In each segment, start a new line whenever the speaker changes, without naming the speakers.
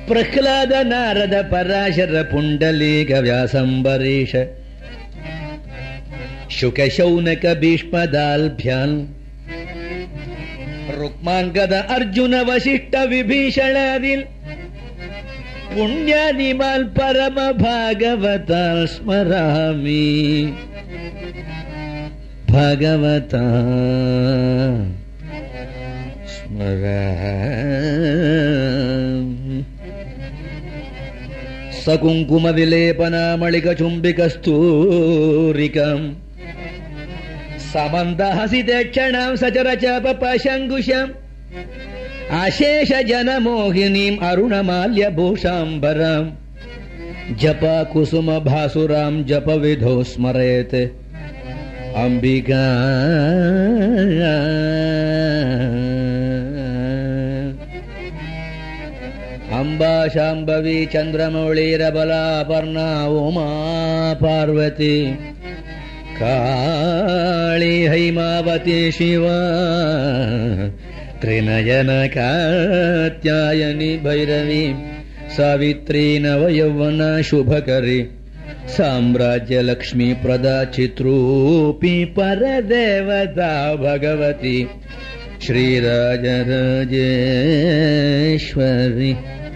ಪ್ರಹ್ಲಾದ ನಾರದ ಪರಾಶರ ಪುಂಡಲೀಕ ವ್ಯಾಸಂಬರೀಷ ಶುಕ ಶೌನಕ ಭೀಷ್ಮದಾಲ್ಭ್ಯಾನ್ ರುಕ್ಮಾಂಗದ ಅರ್ಜುನ ವಸಿಷ್ಠ ವಿಭೀಷಣಾದಿಲ್ ಪುಣ್ಯಾದಿಮಾಲ್ ಪರಮ ಭಾಗವತಾಲ್ ಸ್ಮರಾಮಿ ಭಗವತ ಸ್ಮರಾಮಿ ಸಕುಂಕುಮ ವಿಲೇಪನಾಮಳಿಕ ಚುಂಬಿಕಸ್ತೂರಿಕಂ ಸಮಂದ ಹಸಿದೆ ಕ್ಷಣಂ ಸಚರ ಚಾಪ ಪಶಂಗುಷಂ ಅಶೇಷ ಜನ ಮೋಹಿನೀಂ ಅರುಣಮಾಲ್ಯ ಭೂಷಾಂಬರಂ ಜಪ ಕುಸುಮ ಭಾಸುರಾಂ ಜಪ ವಿಧೋ ಸ್ಮರೇತ್ ಅಂಬಿಕಾ ಅಂಬಾ ಶಾಂಭವಿ ಚಂದ್ರಮೌಳಿರಬಲಾಪರ್ಣಾ ಉಮಾ ಪಾರ್ವತಿ ಕಾಳಿ ಹೈಮಾವತಿ ಶಿವ ತ್ರಿನಯನ ಕಾತ್ಯಾಯನಿ ಭೈರವಿ ಸಾವಿತ್ರಿ ನವಯೌವನ ಶುಭಕರಿ ಸಾಮ್ರಾಜ್ಯ ಲಕ್ಷ್ಮೀ ಪ್ರದಾ ಚಿತ್ರೂಪಿ ಪರದೇವತಾ ಭಗವತಿ ಶ್ರೀರಾಜರಾಜೇಶ್ವರಿ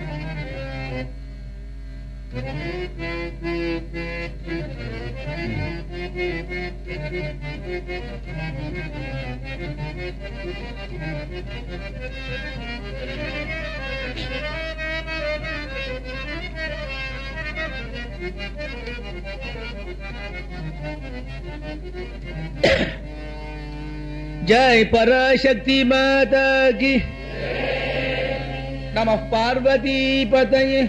जय पराशक्ति माता की நம பார்வதி பதையே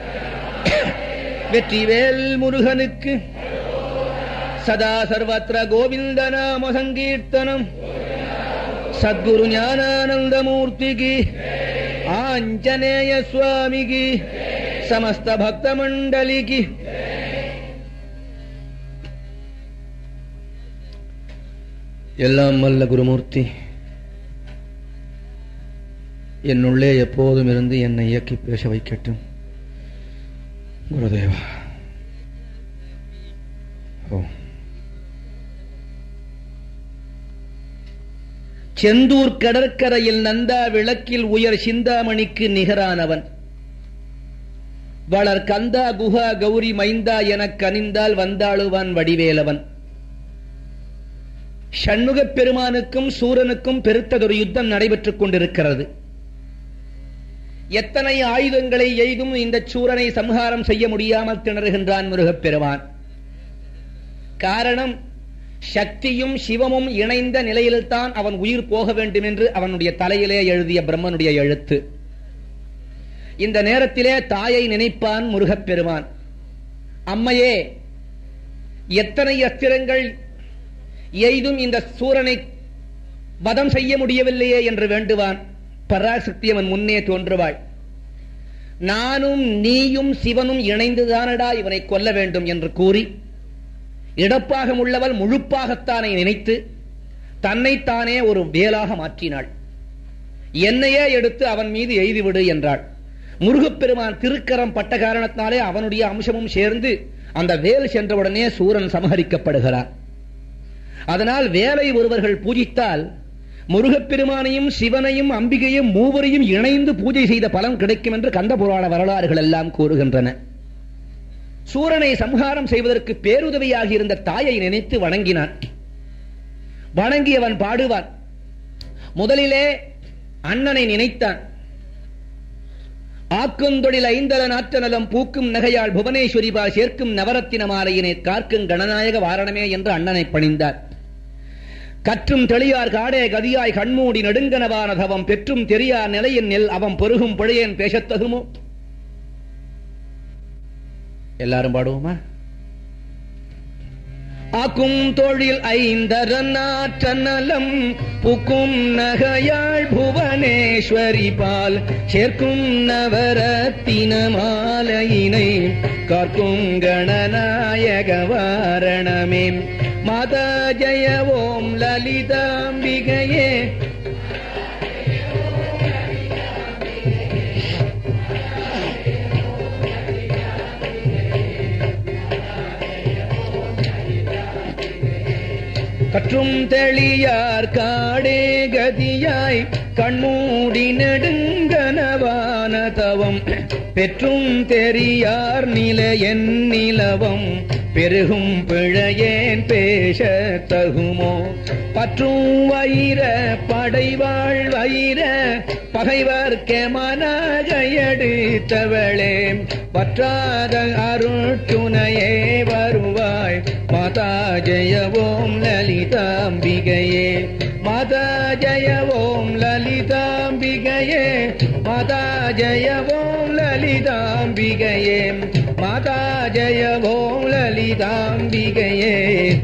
வெற்றிவேல் முருகனுக்கு சதா சர்வத்திர கோவிந்த நாம சங்கீர்த்தனம் சத்குரு ஞானானந்தமூர்த்திக்கு ஆஞ்சநேய சுவாமிக்கு சமஸ்த பக்த மண்டலிக்கு எல்லாம் வல்ல குருமூர்த்தி என்னுள்ளே எப்போதும் இருந்து என்னை இயக்கி பேச வைக்கட்டும் குருதேவா ஓ செந்தூர் கடற்கரையில் நந்தா விளக்கில் உயர் சிந்தாமணிக்கு நிகரானவன் வளர் கந்தா குஹா கௌரி மைந்தா எனக் கனிந்தால் வந்தாளுவான் வடிவேலவன் ஷண்முகப் பெருமானுக்கும் சூரனுக்கும் பெருத்ததொரு யுத்தம் நடைபெற்றுக் கொண்டிருக்கிறது எத்தனை ஆயுதங்களை எய்தும் இந்த சூரனை சம்ஹாரம் செய்ய முடியாமல் திணறுகின்றான் முருகப் பெருமான் காரணம் சக்தியும் சிவமும் இணைந்த நிலையில்தான் அவன் உயிர் போக வேண்டும் என்று அவனுடைய தலையிலே எழுதிய பிரம்மனுடைய எழுத்து இந்த நேரத்திலே தாயை நினைப்பான் முருகப் பெருமான் அம்மையே எத்தனை அஸ்திரங்கள் எய்தும் இந்த சூரனை வதம் செய்ய முடியவில்லையே என்று வேண்டுவான் பராசக்தி அவன் முன்னே தோன்றுவாள் நானும் நீயும் சிவனும் இணைந்துதானடா இவனை கொல்ல வேண்டும் என்று கூறி இடப்பாகம் உள்ளவள் முழுப்பாகத்தானே நினைத்து தன்னைத்தானே ஒரு வேலாக மாற்றினாள் என்னையே எடுத்து அவன் மீது எய்துவிடு என்றாள் முருகப்பெருமான் திருக்கரம் பட்ட காரணத்தினாலே அவனுடைய அம்சமும் சேர்ந்து அந்த வேல் சென்றவுடனே சூரன் சமஹரிக்கப்படுகிறான் அதனால் வேலை ஒருவர்கள் பூஜித்தால் முருகப்பெருமானையும் சிவனையும் அம்பிகையும் மூவரையும் இணைந்து பூஜை செய்த பலன் கிடைக்கும் என்று கந்த புராண வரலாறுகள் எல்லாம் கூறுகின்றன சூரனை சம்ஹாரம் செய்வதற்கு பேருதவியாக இருந்த தாயை நினைத்து வணங்கினான் வணங்கி அவன் பாடுவான் முதலிலே அண்ணனை நினைத்தான் ஆக்குந்தொழில் ஐந்தல நாற்றநலம் பூக்கும் நகையால் புவனேஸ்வரிபா சேர்க்கும் நவரத்தின மாலையினை கார்க்கும் கணநாயக வாரணமே என்று அண்ணனை பணிந்தார் கற்றும் தெளியார் காடே கதியாய் கண்மூடி நெடுங்கனவான தவம் பெற்றும் தெரியார் நிலையின் நெல் அவன் பெருகும் பிழையன் பேசத்தகுமோ எல்லாரும் பாடுவோமா ஆக்கும் தொழில் ஐந்தரநாற்ற நலம் புக்கும் நகையாள் புவனேஸ்வரி பால் சேர்க்கும் நவரத்தின மாலையினை காக்கும் கணநாயக வாரணமே மாதா ஜய ஓம் லலிதாம்பிகையே கற்றும் தெளியார் காடே கதியாய் கண்மூடி நெடுங்கனவான தவம் பெற்றும் தெரியார் நிலையன் நிலவம் பெருகும் பிழையேன் பேச தகுமோ பற்றும் வயிற படைவாள் வயிற பகைவர்க்கே மனகையெடுத்தவளே பற்றாத அருட்டுணையே வருவாய் மாதா ஜெயவோம் லலிதாம்பிகையே மாதா ஜெயவோம் லலிதாம்பிகையே மாதா ஜெயவோம் லலிதாம்பிகையே மாதா ஜெயவோம் லலிதாம்பிகையே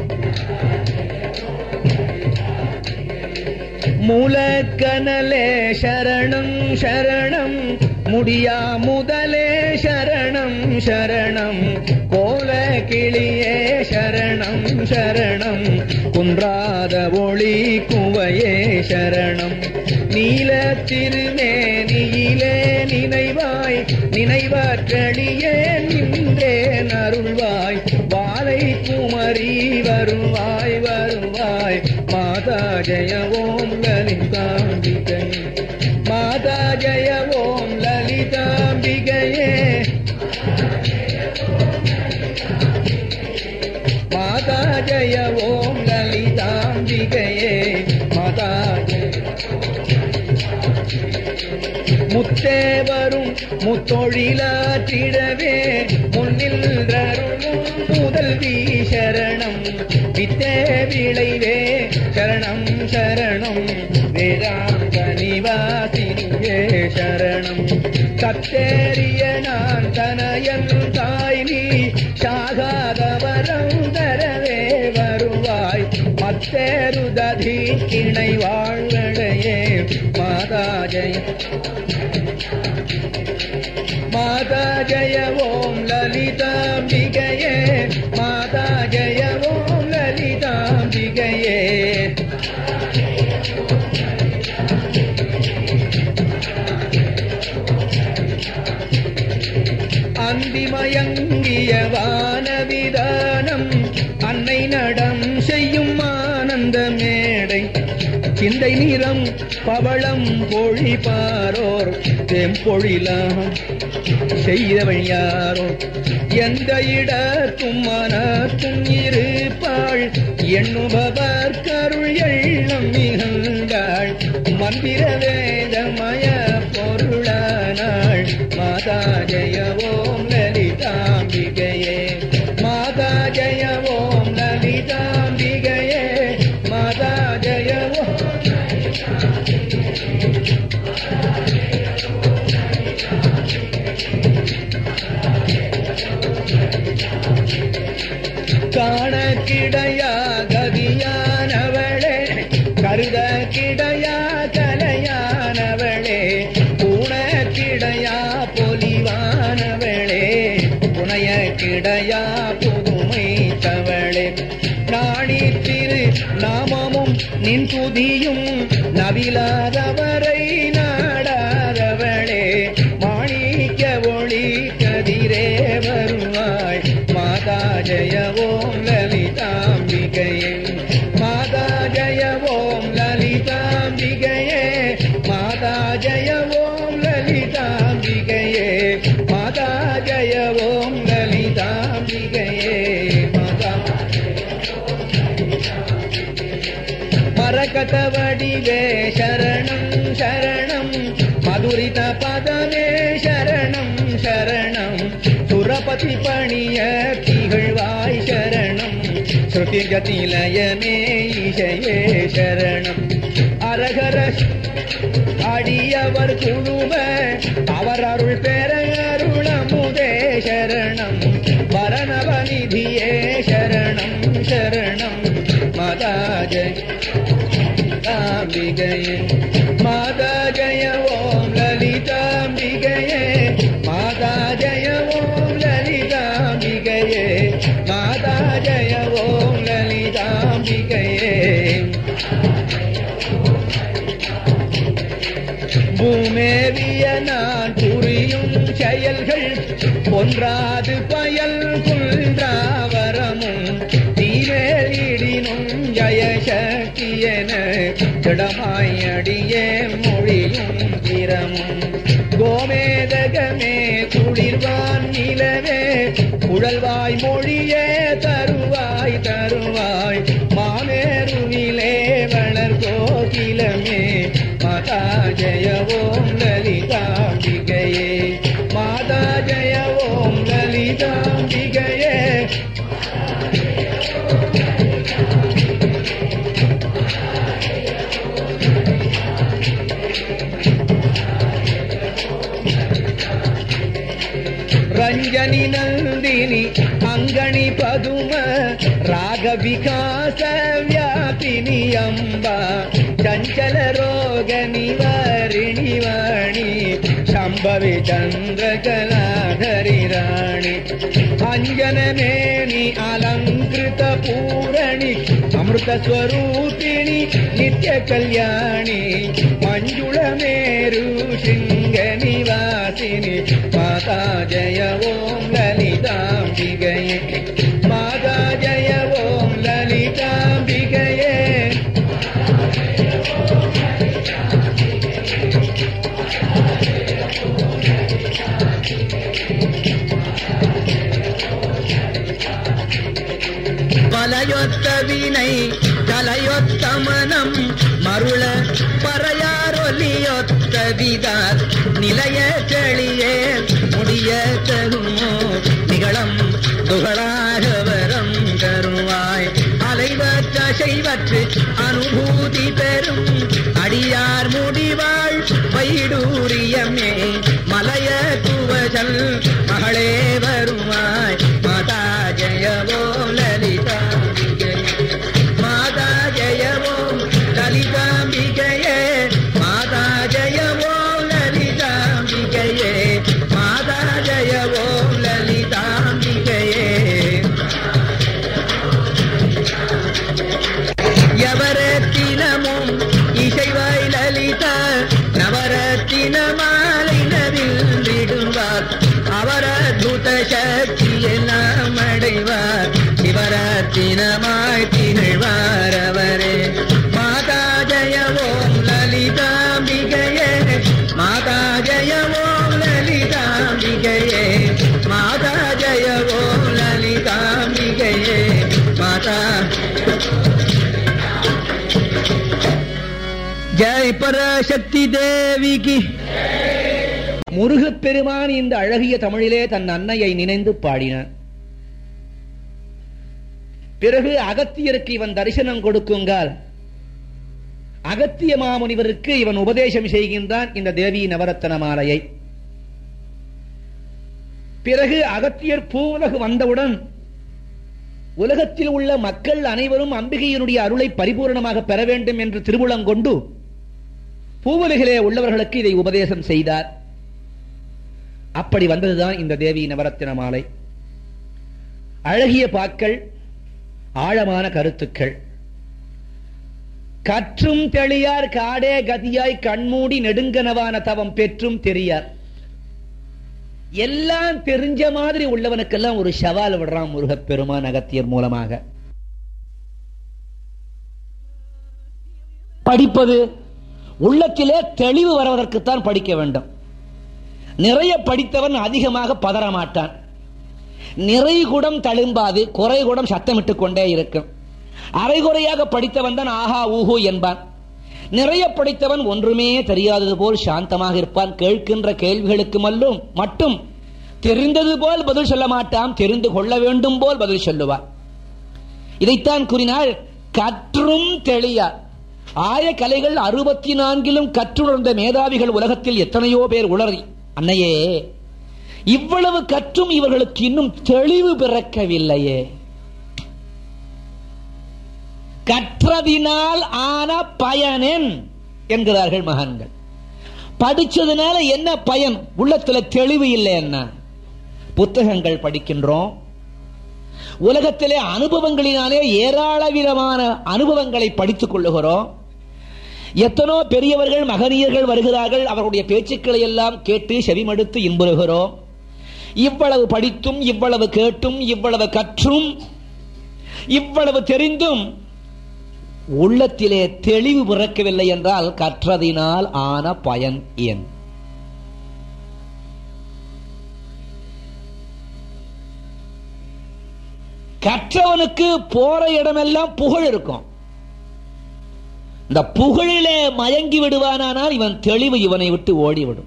மூலக்கனலே சரணம் சரணம் முடியா முதலே சரணம் சரணம் கோல கிளியே சரணம் சரணம் குன்றாத ஒளி குவையே சரணம் நீல திருமேனியிலே நினைவாய் நினைவற்றடியே நின்றே அருள்வாய் வாழை குமரி வருவாய் வருவாய் மாதா ஜெய ஓம் லலிதாம்பிகை மாதா ஜெய ஓம் லலிதாம்பிகையே மாதா ஜெய ஓம் லலிதாம்பிகையே மாதா முத்தே வரும் முத்தொழிலாற்றிடவே முன்னில் அருளும் முதல்வி சரணம் வித்தே விளைவே சரணம் சரணம் வேதாந்த நிவாசினியே சரணம் கத்தேறிய நான் தனயன் தாய் நீ சாகாதவரம் தரவே வருவாய் மத்தேருததி கிணை வாழ்வடையே மாதா ஜெய மாதா ஜெய ஓம் லலிதாம்பிகையே மாதா ஜெய ஓம் லலிதாம்பிகையே அந்திமயங்கிய வானவிதானம் அன்னை நடம் செய்யும் ஆனந்த மேடை சிந்தை நிறம் பவளம் பொழிப்பாரோர் தெம்பொழிலாம் செய்தவள் யாரோ எந்த இடத்தும் மனத்தும் இருப்பாள் எண்ணுபவர் கருள் எண்ணம் மிகுந்தாள் மந்திர வேதமய பொருளானாள் மாதா ஜெய ஓம் லலிதாம்பிகையே மாதா ஜெய ஓம் லலிதாம்பிகையே மாதா ஜெய ஓம் காண கிடையா கதியானவளே கருத கிடையா கலையானவளே பூண கிடையா பொலிவானவளே புனைய கிடையா புதுமை தவளே நாணி திரு நாமமும் நின் துதியும் நவிலாதவரை நாடாதவளே மாணிக்க ஒளி கதிரே வருவாள் மாதா ஜெய ஓம் லலிதாம்பிகையே மாதா ஜெய ஓம் லலிதாம்பிகையே மாதா ஜெய ஓம் லலிதாம்பிகையே மாதா ஜெய ஓம் லலிதாம்பிகையே மாதா மரகத வடிவே சரணம் சரணம் மதுரித பதமே சரணம் சரணம் சுரபதி பணிய திகழ்வாய் சரணம் ஸ்ருதிகதிலயமே இசையே சரணம் அரகர அடியவர் குழுவ அவர் அருள் பெற அருளமுதே சரணம் வரணவநிதியே சரணம் சரணம் மதாஜ லலிதாம்பிகையே மாதா ஜய ஓம் லலிதாம்பிகையே மாதா ஜய ஓம் லலிதாம்பிகையே மாதா ஜய ஓம் லலிதாம்பிகையே பூமேவிய நான் புரியும் செயல்கள் ஒன்றாது பயல் குன்றாவரமும் தீவேலிடினும் ஜய மனமும் கோமேதகமே குளிர்வான் நிலவே குழல்வாய் மொழியே தருவாய் தருவாய் மாமேருவிலே வளர் கோகிலமே மாதா ஜெய ஓம் லலிதாம்பிகையே மாதா ஜெய ஓம் லலிதாம்பிகையே ರಂಜನಿ ನಂದಿನಿ ಅಂಗಣಿ ಪದುಮ ರಾಗ ವಿಕಾಸ ವ್ಯಾಪಿನಿ ಅಂಬ ಚಂಚಲ ರೋಗ ನಿವಾರಿಣಿ ವಾಣಿ ಶಂಭವಿ ಚಂದ್ರ ಕಲಾಧರಿ ರಾಣಿ ಅಂಜನ ಮೇನಿ ಅಲಂಕೃತ ಪೂರಣಿ ಅಮೃತ ಸ್ವರೂಪಿಣಿ ನಿತ್ಯ ಕಲ್ಯಾಣಿ ಮಂಜುಳ ಮೇರು ಶೃಂಗ ನಿವಾಸಿನಿ ಮಾತಾ ಜಯ ಓಂ ಲಲಿತಾಂಬಿಗಯೇ ಮಾತಾ ಜಯ ಓಂ ಲಲಿತಾಂಬಿಗಯೇ பலையொத்த வினை கலையொத்த மனம் மருள பறையாரொலியொத்த விதார் நிலைய செழியே முடிய தருமோ நிகழம் துகளாக வரம் தருவாய் அலைவற்ற செய்வற்று அனுபூதி பெறும் அடியார் முடிவாள் வைடூரியமே மலைய துவஜல் மகளே வருவாய் மாதா ஜெயவோ லலிதாம்பிகை மாதா ஜெயவோ லலிதாம்பிகையே மாதா ஜெயவோ லலிதாம்பிகையே மாதா ஜெயவோ லலிதாம்பிகையே எவரத்தினமும் இசைவாய் லலித நவரத்தின மாலை நவிழ்ந்திடுவார் அவர் அத்புத சக்தி எல்லாம் அடைவார் சிவரத்தினமாய் திகழ்வார் அவரே மாதா ஜெய ஓம் லலிதாம்பிகையே மாதா ஜெய ஓம் லலிதாம்பிகையே மாதா ஜெய ஓம் லலிதாம்பிகையே மாதா ஜெய் பராசக்தி தேவிக்கு முருகப்பெருமான் இந்த அழகிய தமிழிலே தன் அன்னையை நினைந்து பாடினான் பிறகு அகத்தியருக்கு இவன் தரிசனம் கொடுக்குங்கால் அகத்திய மாமுனிவருக்கு இவன் உபதேசம் செய்கின்றான் இந்த தேவி நவரத்தன மாலையை பிறகு அகத்தியர் பூவுலகு வந்தவுடன் உலகத்தில் உள்ள மக்கள் அனைவரும் அம்பிகையினுடைய அருளை பரிபூரணமாக பெற வேண்டும் என்று திருவுளங்கொண்டு பூவுலகிலே உள்ளவர்களுக்கு இதை உபதேசம் செய்தார் அப்படி வந்ததுதான் இந்த தேவி நவரத்தின மாலை அழகிய பாக்கள் ஆழமான கருத்துக்கள் கற்றும் தெளியார் காடே கதியாய் கண்மூடி நெடுங்கனவான தவம் பெற்றும் தெரியார் எல்லாம் தெரிஞ்ச மாதிரி உள்ளவனுக்கெல்லாம் ஒரு சவால் விடுறான் முருகப்பெருமான் அகத்தியர் மூலமாக படிப்பது உள்ளத்திலே தெளிவு வருவதற்குத்தான் படிக்க வேண்டும் நிறைய படித்தவன் அதிகமாக பதற மாட்டான் நிறை குடம் தழும்பாது குறை குடம் சத்தமிட்டுக் கொண்டே இருக்கும் அரைகுறையாக படித்தவன் தான் ஆஹா ஊஹு என்பான் நிறைய படித்தவன் ஒன்றுமே தெரியாதது போல் சாந்தமாக இருப்பான் கேட்கின்ற கேள்விகளுக்கு மல்லும் மட்டும் தெரிந்தது போல் பதில் சொல்ல மாட்டான் தெரிந்து கொள்ள வேண்டும் போல் பதில் சொல்லுவார் இதைத்தான் கூறினார் கற்றும் தெளியார் ஆய கலைகள் அறுபத்தி நான்கிலும் கற்றுணர்ந்த மேதாவிகள் உலகத்தில் எத்தனையோ பேர் உளறி அன்னையே இவ்வளவு கற்றும் இவர்களுக்கு இன்னும் தெளிவு பிறக்கவில்லையே கற்றதினால் ஆன பயனென் என்கிறார்கள் மகான்கள் படிச்சதுனால என்ன பயன் உள்ளத்துல தெளிவு இல்லை என்ன புத்தகங்கள் படிக்கின்றோம் உலகத்திலே அனுபவங்களினாலே ஏராளவிதமான அனுபவங்களை படித்துக் கொள்ளுகிறோம் எத்தனோ பெரியவர்கள் மகனியர்கள் வருகிறார்கள் அவருடைய பேச்சுக்களை எல்லாம் கேட்டு செவிமடுத்து இன்புறுகிறோம் இவ்வளவு படித்தும் இவ்வளவு கேட்டும் இவ்வளவு கற்றும் இவ்வளவு தெரிந்தும் உள்ளத்திலே தெளிவு பிறக்கவில்லை என்றால் கற்றதினால் ஆன பயன் ஏன்
கற்றவனுக்கு போற இடமெல்லாம் புகழ் இருக்கும் இந்த புகழிலே மயங்கி விடுவானானால் இவன் தெளிவு இவனை விட்டு ஓடிவிடும்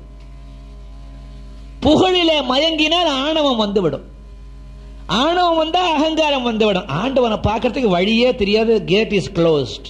புகழிலே மயங்கினால் ஆணவம் வந்துவிடும் ஆணவம் வந்தா அகங்காரம் வந்துவிடும் ஆண்டவனை பார்க்கறதுக்கு வழியே தெரியாது கேட் இஸ் க்ளோஸ்ட்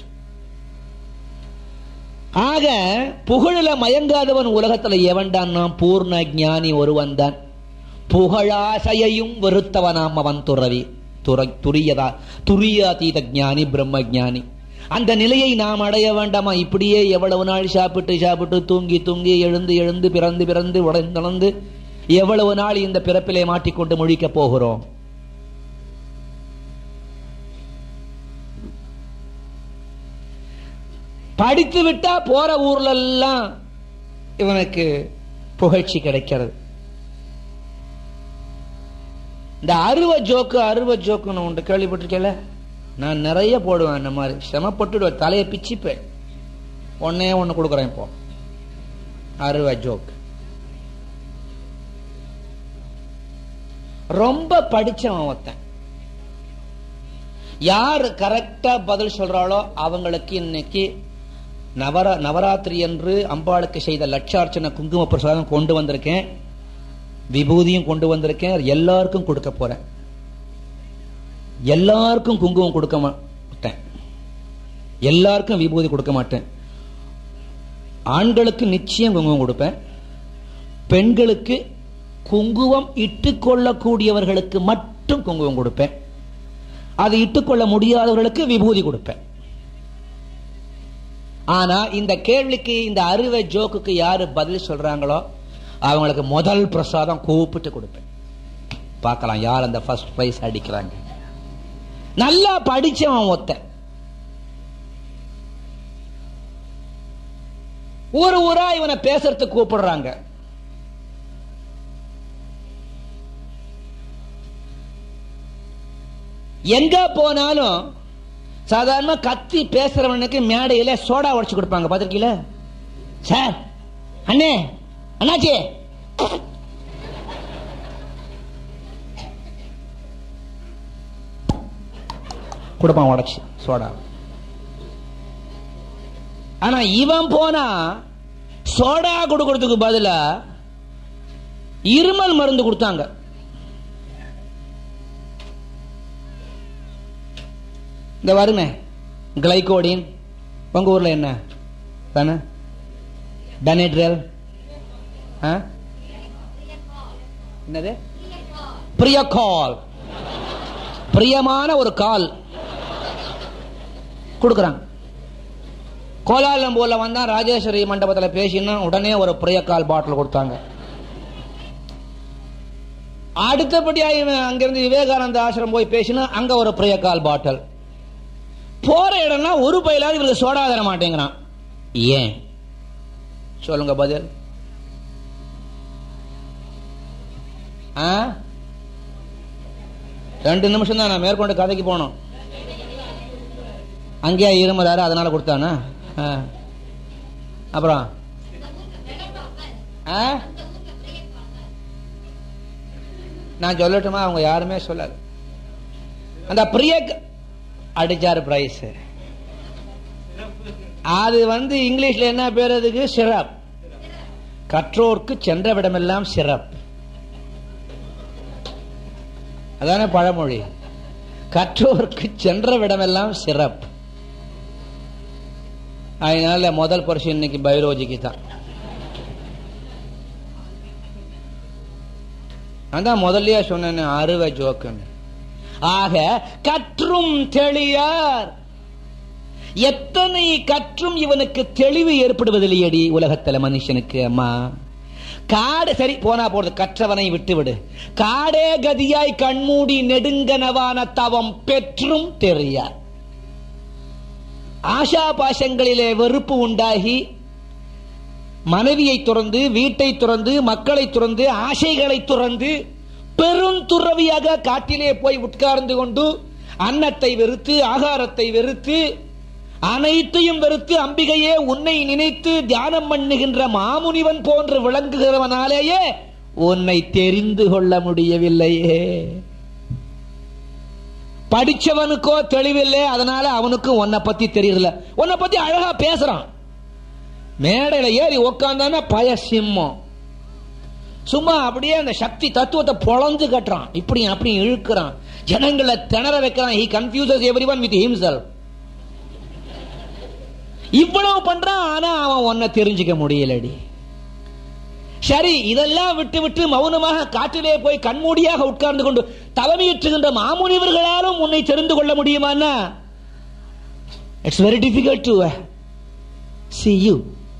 ஆக புகழில மயங்காதவன் உலகத்துல எவன்டான் நாம் பூர்ண ஞானி ஒருவன் தான் புகழாசையையும் வெறுத்தவனாம் அவன் துறவி துறை துரியதா துரியாதீத ஞானி பிரம்ம ஞானி அந்த நிலையை நாம் அடைய வேண்டாமா இப்படியே எவ்வளவு நாள் சாப்பிட்டு சாப்பிட்டு தூங்கி தூங்கி எழுந்து எழுந்து பிறந்து பிறந்து உடந்து எவ்வளவு நாள் இந்த பிறப்பிலே மாட்டிக்கொண்டு முழிக்கப் போகிறோம் படித்து விட்டா போற ஊர்ல எல்லாம் இவனுக்கு புகழ்ச்சி கிடைக்கிறது இந்த அருவ ஜோக்கு அருவ ஜோக்குன்னு உண்டு கேள்விப்பட்டிருக்கல நான் நிறைய போடுவேன் இந்த மாதிரி சிரமப்பட்டுடுவேன் தலையை பிச்சுப்பேன் ஒன்னே ஒன்னு கொடுக்குறேன் இப்போ அருவ ஜோக் ரொம்ப படிச்சவன் ஒருத்தன் யார் கரெக்டா பதில் சொல்றாளோ அவங்களுக்கு இன்னைக்கு நவரா நவராத்திரி என்று அம்பாளுக்கு செய்த லட்சார்ச்சனை குங்கும பிரசாதம் கொண்டு வந்திருக்கேன் விபூதியும் கொண்டு வந்திருக்கேன் எல்லாருக்கும் கொடுக்க போறேன் எல்லாருக்கும் குங்குமம் கொடுக்க மாட்டேன் எல்லாருக்கும் விபூதி கொடுக்க மாட்டேன் ஆண்களுக்கு நிச்சயம் குங்குமம் கொடுப்பேன் பெண்களுக்கு குங்குமம் இட்டுக்கொள்ளக்கூடியவர்களுக்கு மட்டும் குங்குமம் கொடுப்பேன் அதை இட்டுக்கொள்ள முடியாதவர்களுக்கு விபூதி கொடுப்பேன் ஆனா இந்த கேள்விக்கு இந்த அறுவை ஜோக்குக்கு யாரு பதில் சொல்றாங்களோ அவங்களுக்கு முதல் பிரசாதம் கூப்பிட்டு கொடுப்பேன் பார்க்கலாம் யார் அந்த ஃபர்ஸ்ட் பிரைஸ் அடிக்கிறாங்க நல்லா படிச்சவன் ஒத்த ஊர் ஊரா இவனை பேசுறதுக்கு கூப்பிடுறாங்க எங்க போனாலும் சாதாரண கத்தி பேசுறவனுக்கு மேடையில சோடா உடைச்சு கொடுப்பாங்க பாத்திருக்கீங்களா சார் அண்ணே அண்ணாச்சி கொடுப்பான் உடைச்சு சோடா ஆனா இவன் போனா சோடா கொடுக்கறதுக்கு பதிலா இருமல் மருந்து கொடுத்தாங்க இந்த வருமே கிளைகோடின் உங்க ஊர்ல என்ன தானே பெனட்ரல் என்னது பிரிய கால் பிரியமான ஒரு கால் கொடுக்குறாங்க கோலாலம்பூர்ல வந்தா ராஜேஸ்வரி மண்டபத்தில் பேசினா உடனே ஒரு பிரிய கால் பாட்டில் கொடுத்தாங்க அடுத்தபடியா இவன் அங்கிருந்து விவேகானந்த ஆசிரம் போய் பேசினா அங்க ஒரு பிரிய கால் பாட்டில் போற இடம்னா ஒரு பயிலாவது இவருக்கு சோடா தர மாட்டேங்கிறான் ஏன் சொல்லுங்க பதில் ஆ ரெண்டு நிமிஷம் தான் நான் மேற்கொண்டு கதைக்கு போனோம் அங்கேயா இருமதாரு அதனால கொடுத்தானா ஆ. அப்புறம் ஆ? நான் சொல்லட்டுமா அவங்க யாருமே சொல்லல அந்த பிரிய அடிச்சாரு பிரைஸ் அது வந்து இங்கிலீஷ்ல என்ன பேர் அதுக்கு சிரப் கற்றோர்க்கு சென்ற விடமெல்லாம் சிறப் அதானே பழமொழி கற்றோர்க்கு சென்ற விடமெல்லாம் சிறப் அதனால முதல் பரிசு இன்னைக்கு பயோலஜிக்கு தான் அதான் முதல்லயே சொன்னேன் அறுவை ஜோக்குன்னு ஆக கற்றும் தெளியார் எத்தனை கற்றும் இவனுக்கு தெளிவு ஏற்படுவதில்லையடி உலகத்துல மனுஷனுக்கு அம்மா காடு சரி போனா போறது கற்றவனை விட்டுவிடு காடே கதியாய் கண்மூடி நெடுங்கனவான தவம் பெற்றும் தெரியார் ஆஷா பாசங்களிலே வெறுப்பு உண்டாகி மனைவியை துறந்து வீட்டை துறந்து மக்களை துறந்து ஆசைகளை துறந்து பெருந்துறவியாக காட்டிலே போய் உட்கார்ந்து கொண்டு அன்னத்தை வெறுத்து ஆகாரத்தை வெறுத்து அனைத்தையும் வெறுத்து அம்பிகையே உன்னை நினைத்து தியானம் பண்ணுகின்ற மாமுனிவன் போன்று விளங்குகிறவனாலேயே உன்னை தெரிந்து கொள்ள முடியவில்லையே படிச்சவனுக்கோ தெளிவில்லை அதனால அவனுக்கும் உன்னை பத்தி தெரியல உன்னை பத்தி அழகா பேசுறான் மேடையில ஏறி உக்காந்தானா பய சிம்மம் சும்மா அப்படியே அந்த சக்தி தத்துவத்தை பொழந்து கட்டுறான் இப்படி அப்படி இழுக்கிறான் ஜனங்களை திணற வைக்கிறான் he confuses everyone with himself இவ்வளவு பண்றான் ஆனா அவன் உன்னை தெரிஞ்சுக்க முடியலடி சரி இதெல்லாம் விட்டு விட்டு மௌனமாக காட்டிலே போய் கண்மூடியாக உட்கார்ந்து கொண்டு தலைமையேற்றுகின்ற மாமுனிவர்களாலும் உன்னை தெரிந்து கொள்ள முடியுமான்னா it's very difficult to see you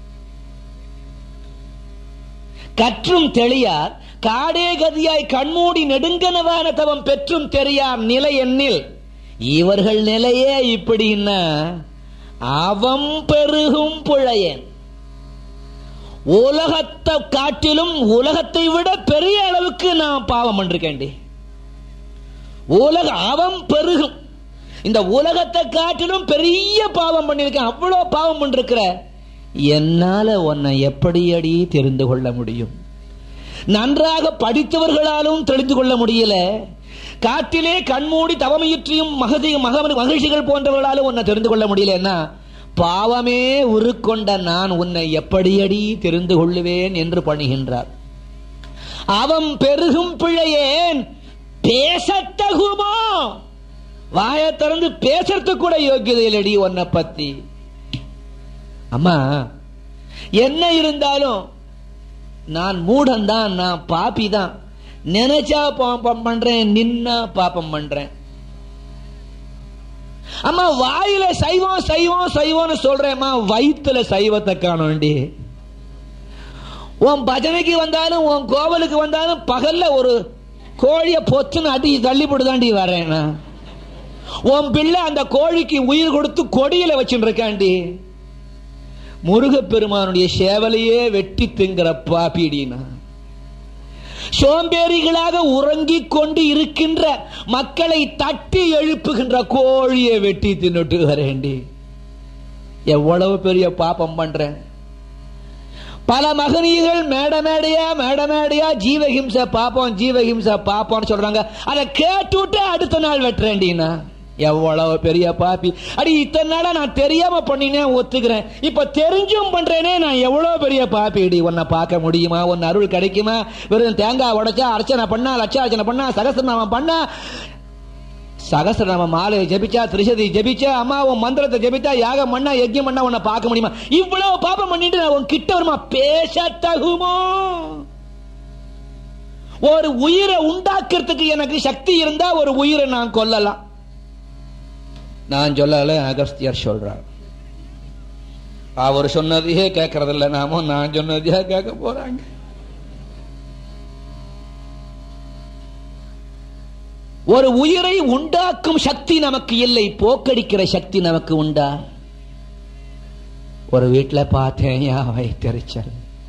கற்றும் தெளியார் காடே கதியாய் கண்மூடி நெடுங்கனவான தவம் பெற்றும் தெரியார் நிலை எண்ணில் இவர்கள் நிலையே இப்படின்னா அவம் பெருகும் புழையன் உலகத்தை காட்டிலும் உலகத்தை விட பெரிய அளவுக்கு நான் பாவம் பண்ணிருக்கேன்டி உலக அவம் பெருகும் இந்த உலகத்தை காட்டிலும் பெரிய பாவம் பண்ணிருக்கேன் அவ்வளவு பாவம் பண்ணிருக்கிற என்னால உன்னை எப்படி அடி தெரிந்து கொள்ள முடியும் நன்றாக படித்தவர்களாலும் தெரிந்து கொள்ள முடியல காட்டிலே கண்மூடி தவமையுற்றியும் மகதி மக மகிழ்ச்சிகள் போன்றவர்களாலும் உன்னை தெரிந்து கொள்ள முடியலன்னா பாவமே உருக்கொண்ட நான் உன்னை எப்படியடி தெரிந்து கொள்ளுவேன் என்று பணிகின்றார் அவன் பெருகும் பிழையேன் பேசத்தகுமோ வாயை திறந்து பேசறதுக்கு கூட யோக்கியதை இல்லடி உன்னை பத்தி அம்மா என்ன இருந்தாலும் நான் மூடன் தான் நான் பாப்பி தான் நினைச்சா பாப்பம் பண்றேன் நின்னா பாப்பம் பண்றேன் அம்மா வாயில சைவம் சைவம் சைவம்னு சொல்றேம்மா வயிற்றுல சைவத்தை காணோண்டி உன் பஜனைக்கு வந்தாலும் உன் கோவலுக்கு வந்தாலும் பகல்ல ஒரு கோழிய பொத்துன்னு அடி தள்ளிப்பட்டுதாண்டி வரேன் நான். உன் பிள்ளை அந்த கோழிக்கு உயிர் கொடுத்து கொடியில வச்சுட்டு இருக்காண்டி முருகப்பெருமானுடைய சேவலையே வெட்டி திங்கிற பாப்பிடினா சோம்பேறிகளாக உறங்கிக் கொண்டு இருக்கின்ற மக்களை தட்டி எழுப்புகின்ற கோழியை வெட்டி தின்னுட்டு வரேண்டி எவ்வளவு பெரிய பாப்பம் பண்றேன் பல மகனீகள் மேட மேடையா மேட மேடையா ஜீவஹிம்ச பாப்போம் ஜீவஹிம்ச பாப்போம்னு சொல்றாங்க அதை கேட்டுவிட்டு அடுத்த நாள் வெட்டுறேன்டினா எவ்வளவு பெரிய பாப்பி அடி இத்தனை நாளா நான் தெரியாம பண்ணினேன் ஒத்துக்கிறேன் இப்ப தெரிஞ்சும் பண்றேனே நான் எவ்வளவு பெரிய பாப்பி அடி உன்னை பார்க்க முடியுமா உன் அருள் கிடைக்குமா வெறும் தேங்காய் உடைச்சா அர்ச்சனை பண்ணா லட்சார்ச்சனை பண்ணா சகசிரநாமம் பண்ணா சகசிரநாம மாலை ஜபிச்சா திரிசதி ஜபிச்சா அம்மா உன் மந்திரத்தை ஜபிச்சா யாகம் பண்ணா யஜ்யம் பண்ணா உன்னை பார்க்க முடியுமா இவ்வளவு பாப்பம் பண்ணிட்டு நான் உன் கிட்ட வருமா பேச தகுமோ ஒரு உயிரை உண்டாக்குறதுக்கு எனக்கு சக்தி இருந்தா ஒரு உயிரை நான் கொல்லலாம் நான் சொல்லல அகஸ்தியர் சொல்றார் அவர் சொன்னதையே கேட்கறதில்ல நாம நான் சொன்னதையே கேட்க போறாங்க ஒரு உயிரை உண்டாக்கும் சக்தி நமக்கு இல்லை போக்கடிக்கிற சக்தி நமக்கு உண்டா ஒரு வீட்டுல பார்த்தேன் யா வைத்தறிச்சல்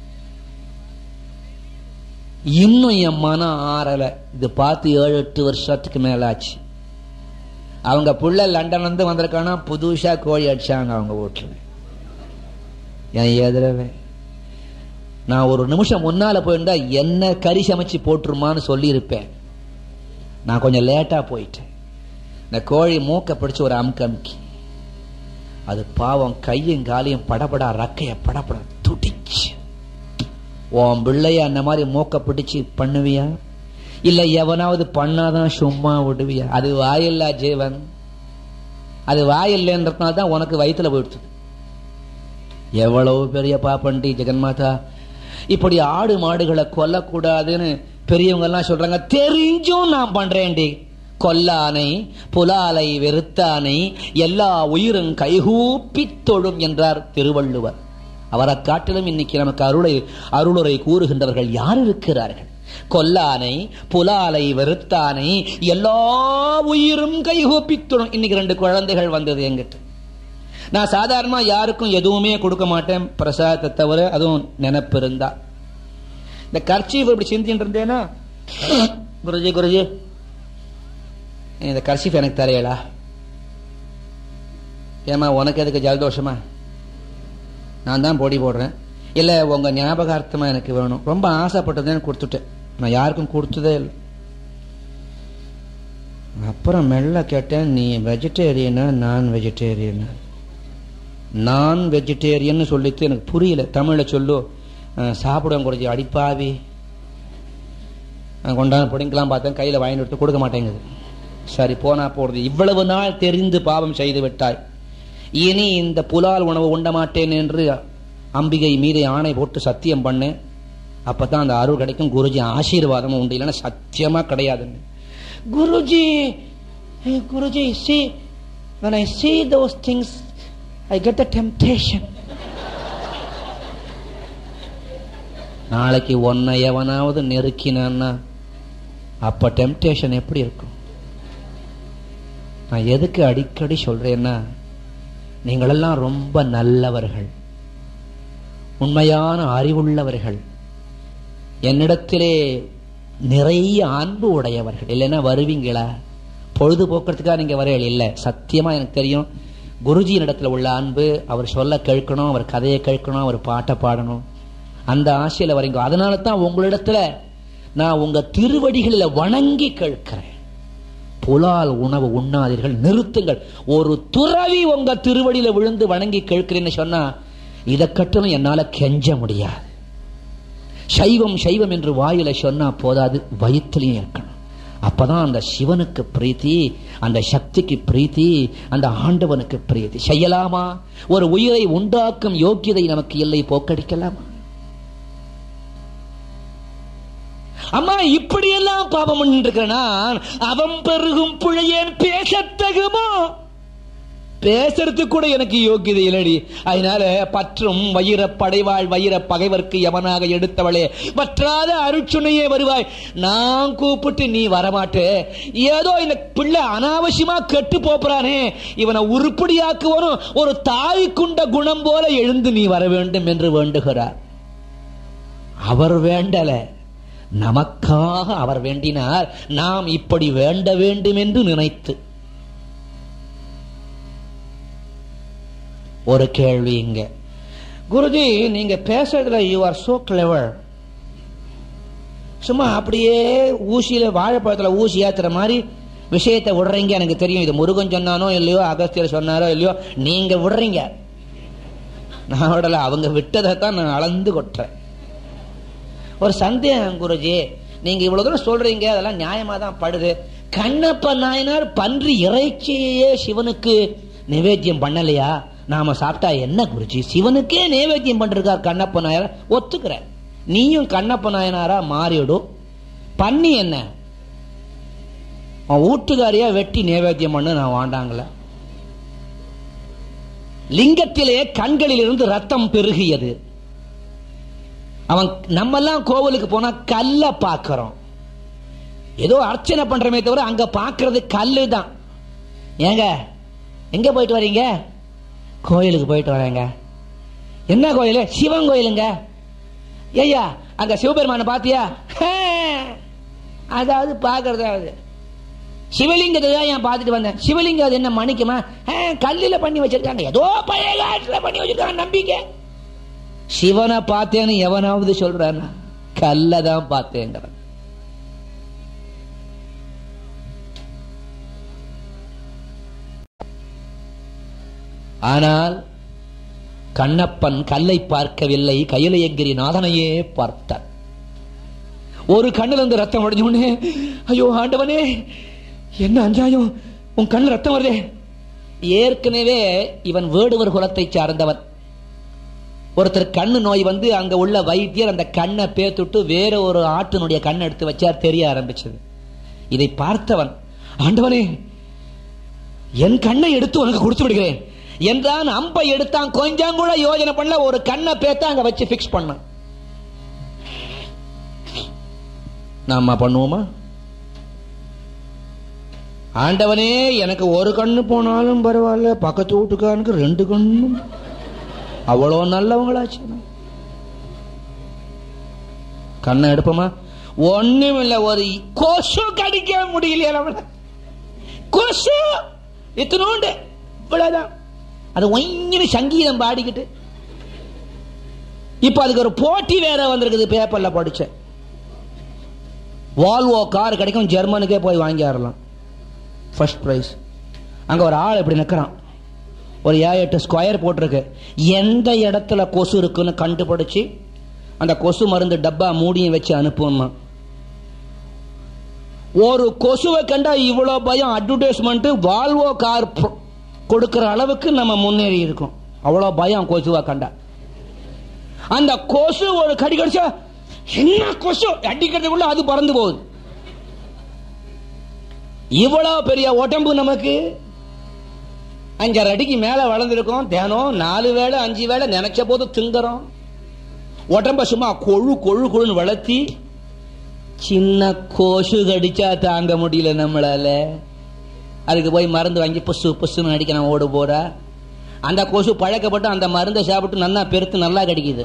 இன்னும் என் மனம் ஆறல இது பார்த்து ஏழு எட்டு வருஷத்துக்கு மேல ஆச்சு அவங்க புள்ள லண்டன் வந்து வந்திருக்கானா புதுசா கோழி அடிச்சாங்க அவங்க வீட்டுல என் எதிரவே நான் ஒரு நிமிஷம் முன்னால போயிருந்தா என்ன கறி சமைச்சு போட்டுருமான்னு சொல்லியிருப்பேன் நான் கொஞ்சம் லேட்டா போயிட்டேன் இந்த கோழி மூக்க பிடிச்சு ஒரு அமுக்கு அமுக்கி அது பாவம் கையும் காலையும் படபடா ரக்கைய படபட துடிச்சு உன் பிள்ளைய அந்த மாதிரி மூக்க பிடிச்சு பண்ணுவியா இல்ல எவனாவது பண்ணாதான் சும்மா விடுவியா அது வாயில்லா ஜீவன் அது வாயில்லைன்றதுனால தான் உனக்கு வயிற்றுல போயிடுச்சு எவ்வளவு பெரிய பாப்பண்டி ஜெகன்மாதா இப்படி ஆடு மாடுகளை கொல்லக்கூடாதுன்னு பெரியவங்க எல்லாம் சொல்றாங்க தெரிஞ்சும் நான் பண்றேன்டி கொல்லானை புலாலை வெறுத்தானை எல்லா உயிரும் கைகூப்பி தொழும் என்றார் திருவள்ளுவர் அவரை காட்டிலும் இன்னைக்கு நமக்கு அருளை அருளுரை கூறுகின்றவர்கள் யார் இருக்கிறார்கள் கொல்லானை புலாலை வெறுத்தானை எல்லா உயிரும் கைகூப்பி தொழும் இன்னைக்கு ரெண்டு குழந்தைகள் வந்தது எங்கிட்ட நான் சாதாரணமா யாருக்கும் எதுவுமே கொடுக்க மாட்டேன் பிரசாதத்தை தவிர அதுவும் நினைப்பு இருந்தா இந்த கர்ச்சீஃப் இப்படி சிந்திட்டு இருந்தேனா குருஜி குருஜி இந்த கர்ச்சீஃப் எனக்கு தரையலா ஏமா உனக்கு எதுக்கு ஜலதோஷமா நான் தான் பொடி போடுறேன் இல்ல உங்க ஞாபகார்த்தமா எனக்கு வேணும் ரொம்ப ஆசைப்பட்டதுன்னு கொடுத்துட்டேன் நான் யாருக்கும் கொடுத்ததே இல்லை அப்புறம் மெல்ல கேட்டேன் நீ வெஜிடேரியனா நான் வெஜிடேரியனா நான் வெஜிடேரியன் சொல்லிட்டு எனக்கு புரியல தமிழில் சொல்லு அஹ், சாப்பிடுவேன் குறைச்சி அடிப்பாவி நான் கொண்டாந்து பிடிக்கலாம் பார்த்தேன் கையில் வாங்கி எடுத்து கொடுக்க மாட்டேங்குது சரி போனா போறது இவ்வளவு நாள் தெரிந்து பாவம் செய்து விட்டாய் இனி இந்த புலால் உணவு உண்ண மாட்டேன் என்று அம்பிகை மீது ஆணை போட்டு சத்தியம் பண்ணு அப்பதான் அந்த அருள் கிடைக்கும் குருஜி ஆசீர்வாதமும் உண்டு இல்லைன்னா சத்தியமா கிடையாதுன்னு Guruji hey, Guruji see when I see those things I get the temptation நாளைக்கு ஒன்னை எவனாவது நெருக்கினான்னா அப்ப டெம்டேஷன் எப்படி இருக்கும் நான் எதுக்கு அடிக்கடி சொல்றேன்னா நீங்களெல்லாம் ரொம்ப நல்லவர்கள் உண்மையான அறிவுள்ளவர்கள் என்னிடத்திலே நிறைய அன்பு உடையவர்கள் இல்லைன்னா வருவீங்களா பொழுதுபோக்குறதுக்காக நீங்க வரையல் இல்லை சத்தியமா எனக்கு தெரியும் குருஜியின் இடத்துல உள்ள அன்பு அவர் சொல்ல கேட்கணும் அவர் கதையை கேட்கணும் அவர் பாட்டை பாடணும் அந்த ஆசையில வரீங்க அதனால தான் உங்களிடத்துல நான் உங்க திருவடிகளில் வணங்கி கேட்கிறேன் புலால் உணவு உண்ணாதீர்கள் நிறுத்துங்கள் ஒரு துறவி உங்க திருவடியில விழுந்து வணங்கி கேட்கிறேன்னு சொன்னா இதை கட்டணும் என்னால கெஞ்ச முடியாது சைவம் சைவம் என்று வாயில சொன்னா போதாது வயிற்றுலையும் இருக்கணும் அப்பதான் அந்த சிவனுக்கு பிரீத்தி அந்த சக்திக்கு பிரீத்தி அந்த ஆண்டவனுக்கு பிரீத்தி செய்யலாமா ஒரு உயிரை உண்டாக்கும் யோக்கியதை நமக்கு இல்லை போக்கடிக்கலாமா அம்மா இப்படியெல்லாம் பாவம் பண்ணிட்டு நான் அவன் பெருகும் புழையேன் பேசத்தகுமோ பேசுறதுக்கு கூட எனக்கு யோக்கியதை இல்லடி அதனால பற்றும் வயிற படைவாள் வயிற பகைவர்க்கு எவனாக எடுத்தவளே பற்றாத அருச்சுனையே வருவாய் நான் கூப்பிட்டு நீ வரமாட்டே ஏதோ இந்த பிள்ளை அனாவசியமா கெட்டு போறானே இவனை உருப்படியாக்குவனும் ஒரு தாய் குண்ட குணம் போல எழுந்து நீ வர வேண்டும் என்று வேண்டுகிறார் அவர் வேண்டல நமக்காக அவர் வேண்டினார் நாம் இப்படி வேண்ட வேண்டும் என்று நினைத்து ஒரு கேள்வி இங்க குருஜி நீங்க பேசுறதுல யூ ஆர் சோ கிளவர் சும்மா அப்படியே ஊசியில வாழைப்பழத்துல ஊசி ஏத்துற மாதிரி விஷயத்தை விடுறீங்க எனக்கு தெரியும் இது முருகன் சொன்னானோ இல்லையோ அகஸ்தியர் சொன்னாரோ இல்லையோ நீங்க விடுறீங்க நான் விடல அவங்க விட்டதை தான் நான் அளந்து கொட்டுறேன் ஒரு சந்தேகம் குருஜி நீங்க இவ்வளவு தூரம் சொல்றீங்க அதெல்லாம் நியாயமா தான் படுது கண்ணப்ப நாயனார் பன்றி இறைச்சியே சிவனுக்கு நிவேத்தியம் பண்ணலையா நாம சாப்பிட்டா என்ன குருஜி சிவனுக்கே நைவேத்தியம் பண்ணிருக்கார் கண்ணப்ப நாயனார் ஒத்துக்கிறேன் நீயும் கண்ணப்ப நாயனாரா மாறிடும் பண்ணி என்ன அவன் வீட்டுக்காரியா வெட்டி நைவேத்தியம் பண்ணு நான் வாண்டாங்கள லிங்கத்திலே கண்களில் இருந்து ரத்தம் பெருகியது அவன் நம்மெல்லாம் கோவிலுக்கு போனா கல்ல பாக்கிறோம் ஏதோ அர்ச்சனை பண்றமே தவிர அங்க பாக்குறது கல்லு தான் ஏங்க எங்க போயிட்டு வரீங்க கோயிலுக்கு போயிட்டு வரேங்க என்ன கோயில் சிவன் கோயிலுங்க ஐயா அங்க சிவபெருமான பாத்தியா ஹே, அதாவது பாக்குறதாவது சிவலிங்கத்தை தான் ஏன் பார்த்துட்டு வந்தேன் சிவலிங்கம் அது என்ன மணிக்குமா ஹே, கல்லுல பண்ணி வச்சிருக்காங்க ஏதோ பழைய காலத்துல பண்ணி வச்சிருக்காங்க நம்பிக்கை சிவனை பார்த்தேன்னு எவனாவது சொல்றானா கல்ல தான் பார்த்தேங்கிறான் ஆனால் கண்ணப்பன் கல்லை பார்க்கவில்லை கையிலையங்கிரி நாதனையே பார்த்தான் ஒரு கண்ணுல இருந்து ரத்தம் உடஞ்ச உடனே ஐயோ ஆண்டவனே என்ன அஞ்சாயம் உன் கண்ணு ரத்தம் வருதே ஏற்கனவே இவன் வேடுவர் குலத்தை சார்ந்தவன் ஒருத்தர் கண்ணு நோய் வந்து அங்க உள்ள வைத்தியர் அந்த கண்ணை பேத்துட்டு வேற ஒரு ஆட்டினுடைய கண்ணை எடுத்து வச்சார் தெரிய ஆரம்பிச்சது இதை பார்த்தவன் ஆண்டவனே என் கண்ணை எடுத்து உனக்கு கொடுத்து விடுகிறேன் என்றான் அம்பை எடுத்தான் கொஞ்சம் கூட யோஜனை பண்ணல ஒரு கண்ணை பேத்த அங்க வச்சு பிக்ஸ் பண்ணான் நாம பண்ணுவோமா ஆண்டவனே எனக்கு ஒரு கண்ணு போனாலும் பரவாயில்ல பக்கத்து வீட்டுக்காரனுக்கு ரெண்டு கண்ணும் அவ்வளோ நல்லவங்களாச்சு கண்ணை எடுப்போமா ஒண்ணும் இல்ல ஒரு கொசு கடிக்க முடியலையா நம்மள கொசு இத்தனோண்டு இவ்வளவுதான் அது ஒங்கினு சங்கீதம் பாடிக்கிட்டு இப்ப அதுக்கு ஒரு போட்டி வேற வந்திருக்குது பேப்பர்ல படிச்சேன் வால்வோ கார் கிடைக்கும் ஜெர்மனுக்கே போய் வாங்கிடலாம் ஃபர்ஸ்ட் ப்ரைஸ் அங்க ஒரு ஆள் இப்படி நிற்கிறான் ஒரு ஏழு எட்டு ஸ்கொயர் போட்டிருக்கு எந்த இடத்துல கொசு இருக்குன்னு கண்டுபிடிச்சு அந்த கொசு மருந்து டப்பா மூடியும் வச்சு அனுப்புவோம்மா ஒரு கொசுவை கண்டா இவ்வளோ பயம் அட்வர்டைஸ்மெண்ட் வால்வோ கார் கொடுக்கிற அளவுக்கு நம்ம முன்னேறி இருக்கோம் அவ்வளோ பயம் கொசுவை கண்டா அந்த கொசு ஒரு கடி கடிச்சா என்ன கொசு அடிக்கிறதுக்குள்ள அது பறந்து போகுது இவ்வளவு பெரிய உடம்பு நமக்கு அஞ்சரை அடிக்கு மேல வளர்ந்துருக்கோம் தினம் நாலு வேளை அஞ்சு வேளை நினைச்ச போது திங்குறோம் உடம்ப சும்மா கொழு கொழு கொழுன்னு வளர்த்தி சின்ன கொசு கடிச்சா தாங்க முடியல நம்மளால அதுக்கு போய் மருந்து வாங்கி புசு புசுன்னு அடிக்க நான் ஓடு போறா அந்த கொசு பழக்கப்பட்டு அந்த மருந்தை சாப்பிட்டு நல்லா பெருத்து நல்லா கடிக்குது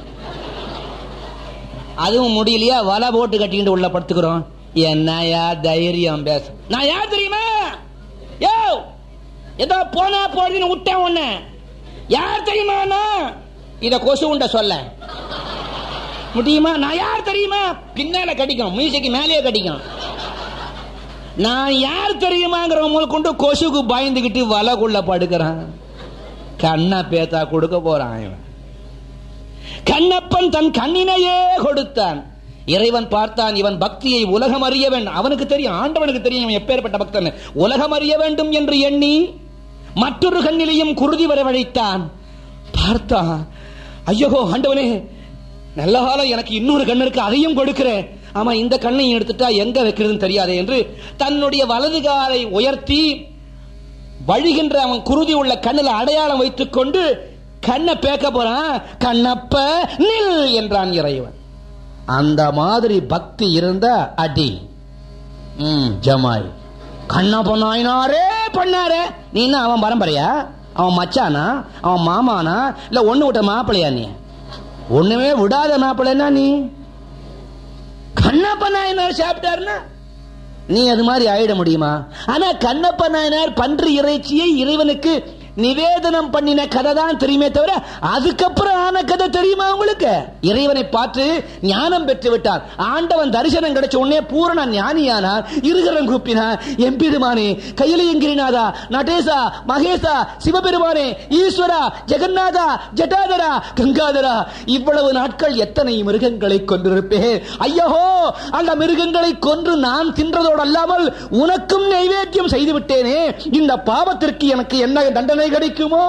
அதுவும் முடியலையா வலை போட்டு கட்டிக்கிட்டு உள்ள படுத்துக்கிறோம் என்னையா தைரியம் பேச நான் யார் தெரியுமா யோ ஏதோ போனா போடுதுன்னு விட்டேன் உன்ன யார் தெரியுமா நான்? இத கொசு உண்ட சொல்ல முடியுமா நான் யார் தெரியுமா பின்னால கடிக்கும் மீசைக்கு மேலேயே கடிக்கும் நான் யார் தெரியுமாங்கிற முதல் கொண்டு கொசுக்கு பயந்துகிட்டு வலைக்குள்ள படுக்கிறான் கண்ணா பேத்தா கொடுக்க போறான் இவன் கண்ணப்பன் தன் கண்ணினையே கொடுத்தான் இறைவன் பார்த்தான் இவன் பக்தியை உலகம் அறிய வேண்டும் அவனுக்கு தெரியும் ஆண்டவனுக்கு தெரியும் இவன் எப்பேற்பட்ட பக்தன் உலகம் அறிய வேண்டும் என்று எண்ணி மற்றொரு கண்ணிலையும் குருதி வரவழைத்தான் பார்த்தான் ஐயோ ஆண்டவனே நல்ல காலம் எனக்கு இன்னொரு கண் இருக்கு அதையும் கொடுக்கிறேன் ஆமா இந்த கண்ணையும் எடுத்துட்டா எங்க வைக்கிறதுன்னு தெரியாதே என்று தன்னுடைய வலது காலை உயர்த்தி வழிகின்ற அவன் குருதி உள்ள கண்ணில் அடையாளம் வைத்துக் கொண்டு கண்ணை பேக்க போறான் கண்ணப்ப நில் என்றான் இறைவன் அந்த மாதிரி பக்தி இருந்த அடி ம் ஜமாய் கண்ணப்ப நாயனாரே பண்ணாரே நீ என்ன அவன் பரம்பரையா அவன் மச்சானா அவன் மாமானா இல்ல ஒண்ணு விட்ட மாப்பிளையா நீ ஒண்ணுமே விடாத மாப்பிள்ளைன்னா நீ கண்ணப்ப நாயனார் சாப்பிட்டாருன்னா நீ அது மாதிரி ஆயிட முடியுமா ஆனா கண்ணப்ப நாயனார் பன்றி இறைச்சியை இறைவனுக்கு நிவேதனம் பண்ணின கதை தான் தெரியுமே தவிர அதுக்கப்புறம் ஆன கதை தெரியுமா உங்களுக்கு இறைவனை பார்த்து ஞானம் பெற்று விட்டார் ஆண்டவன் தரிசனம் கிடைச்ச உடனே பூரண ஞானியானார் இருகரம் கூப்பினார் எம்பெருமானே கையிலையங்கிரிநாதா நடேசா மகேசா சிவபெருமானே ஈஸ்வரா ஜெகநாதா ஜட்டாதரா கங்காதரா இவ்வளவு நாட்கள் எத்தனை மிருகங்களை கொண்டிருப்பேன் ஐயோ அந்த மிருகங்களை கொன்று நான் தின்றதோடு அல்லாமல் உனக்கும் நைவேத்தியம் செய்து விட்டேனே இந்த பாவத்திற்கு எனக்கு என்ன தண்டனை கிடைக்குமோ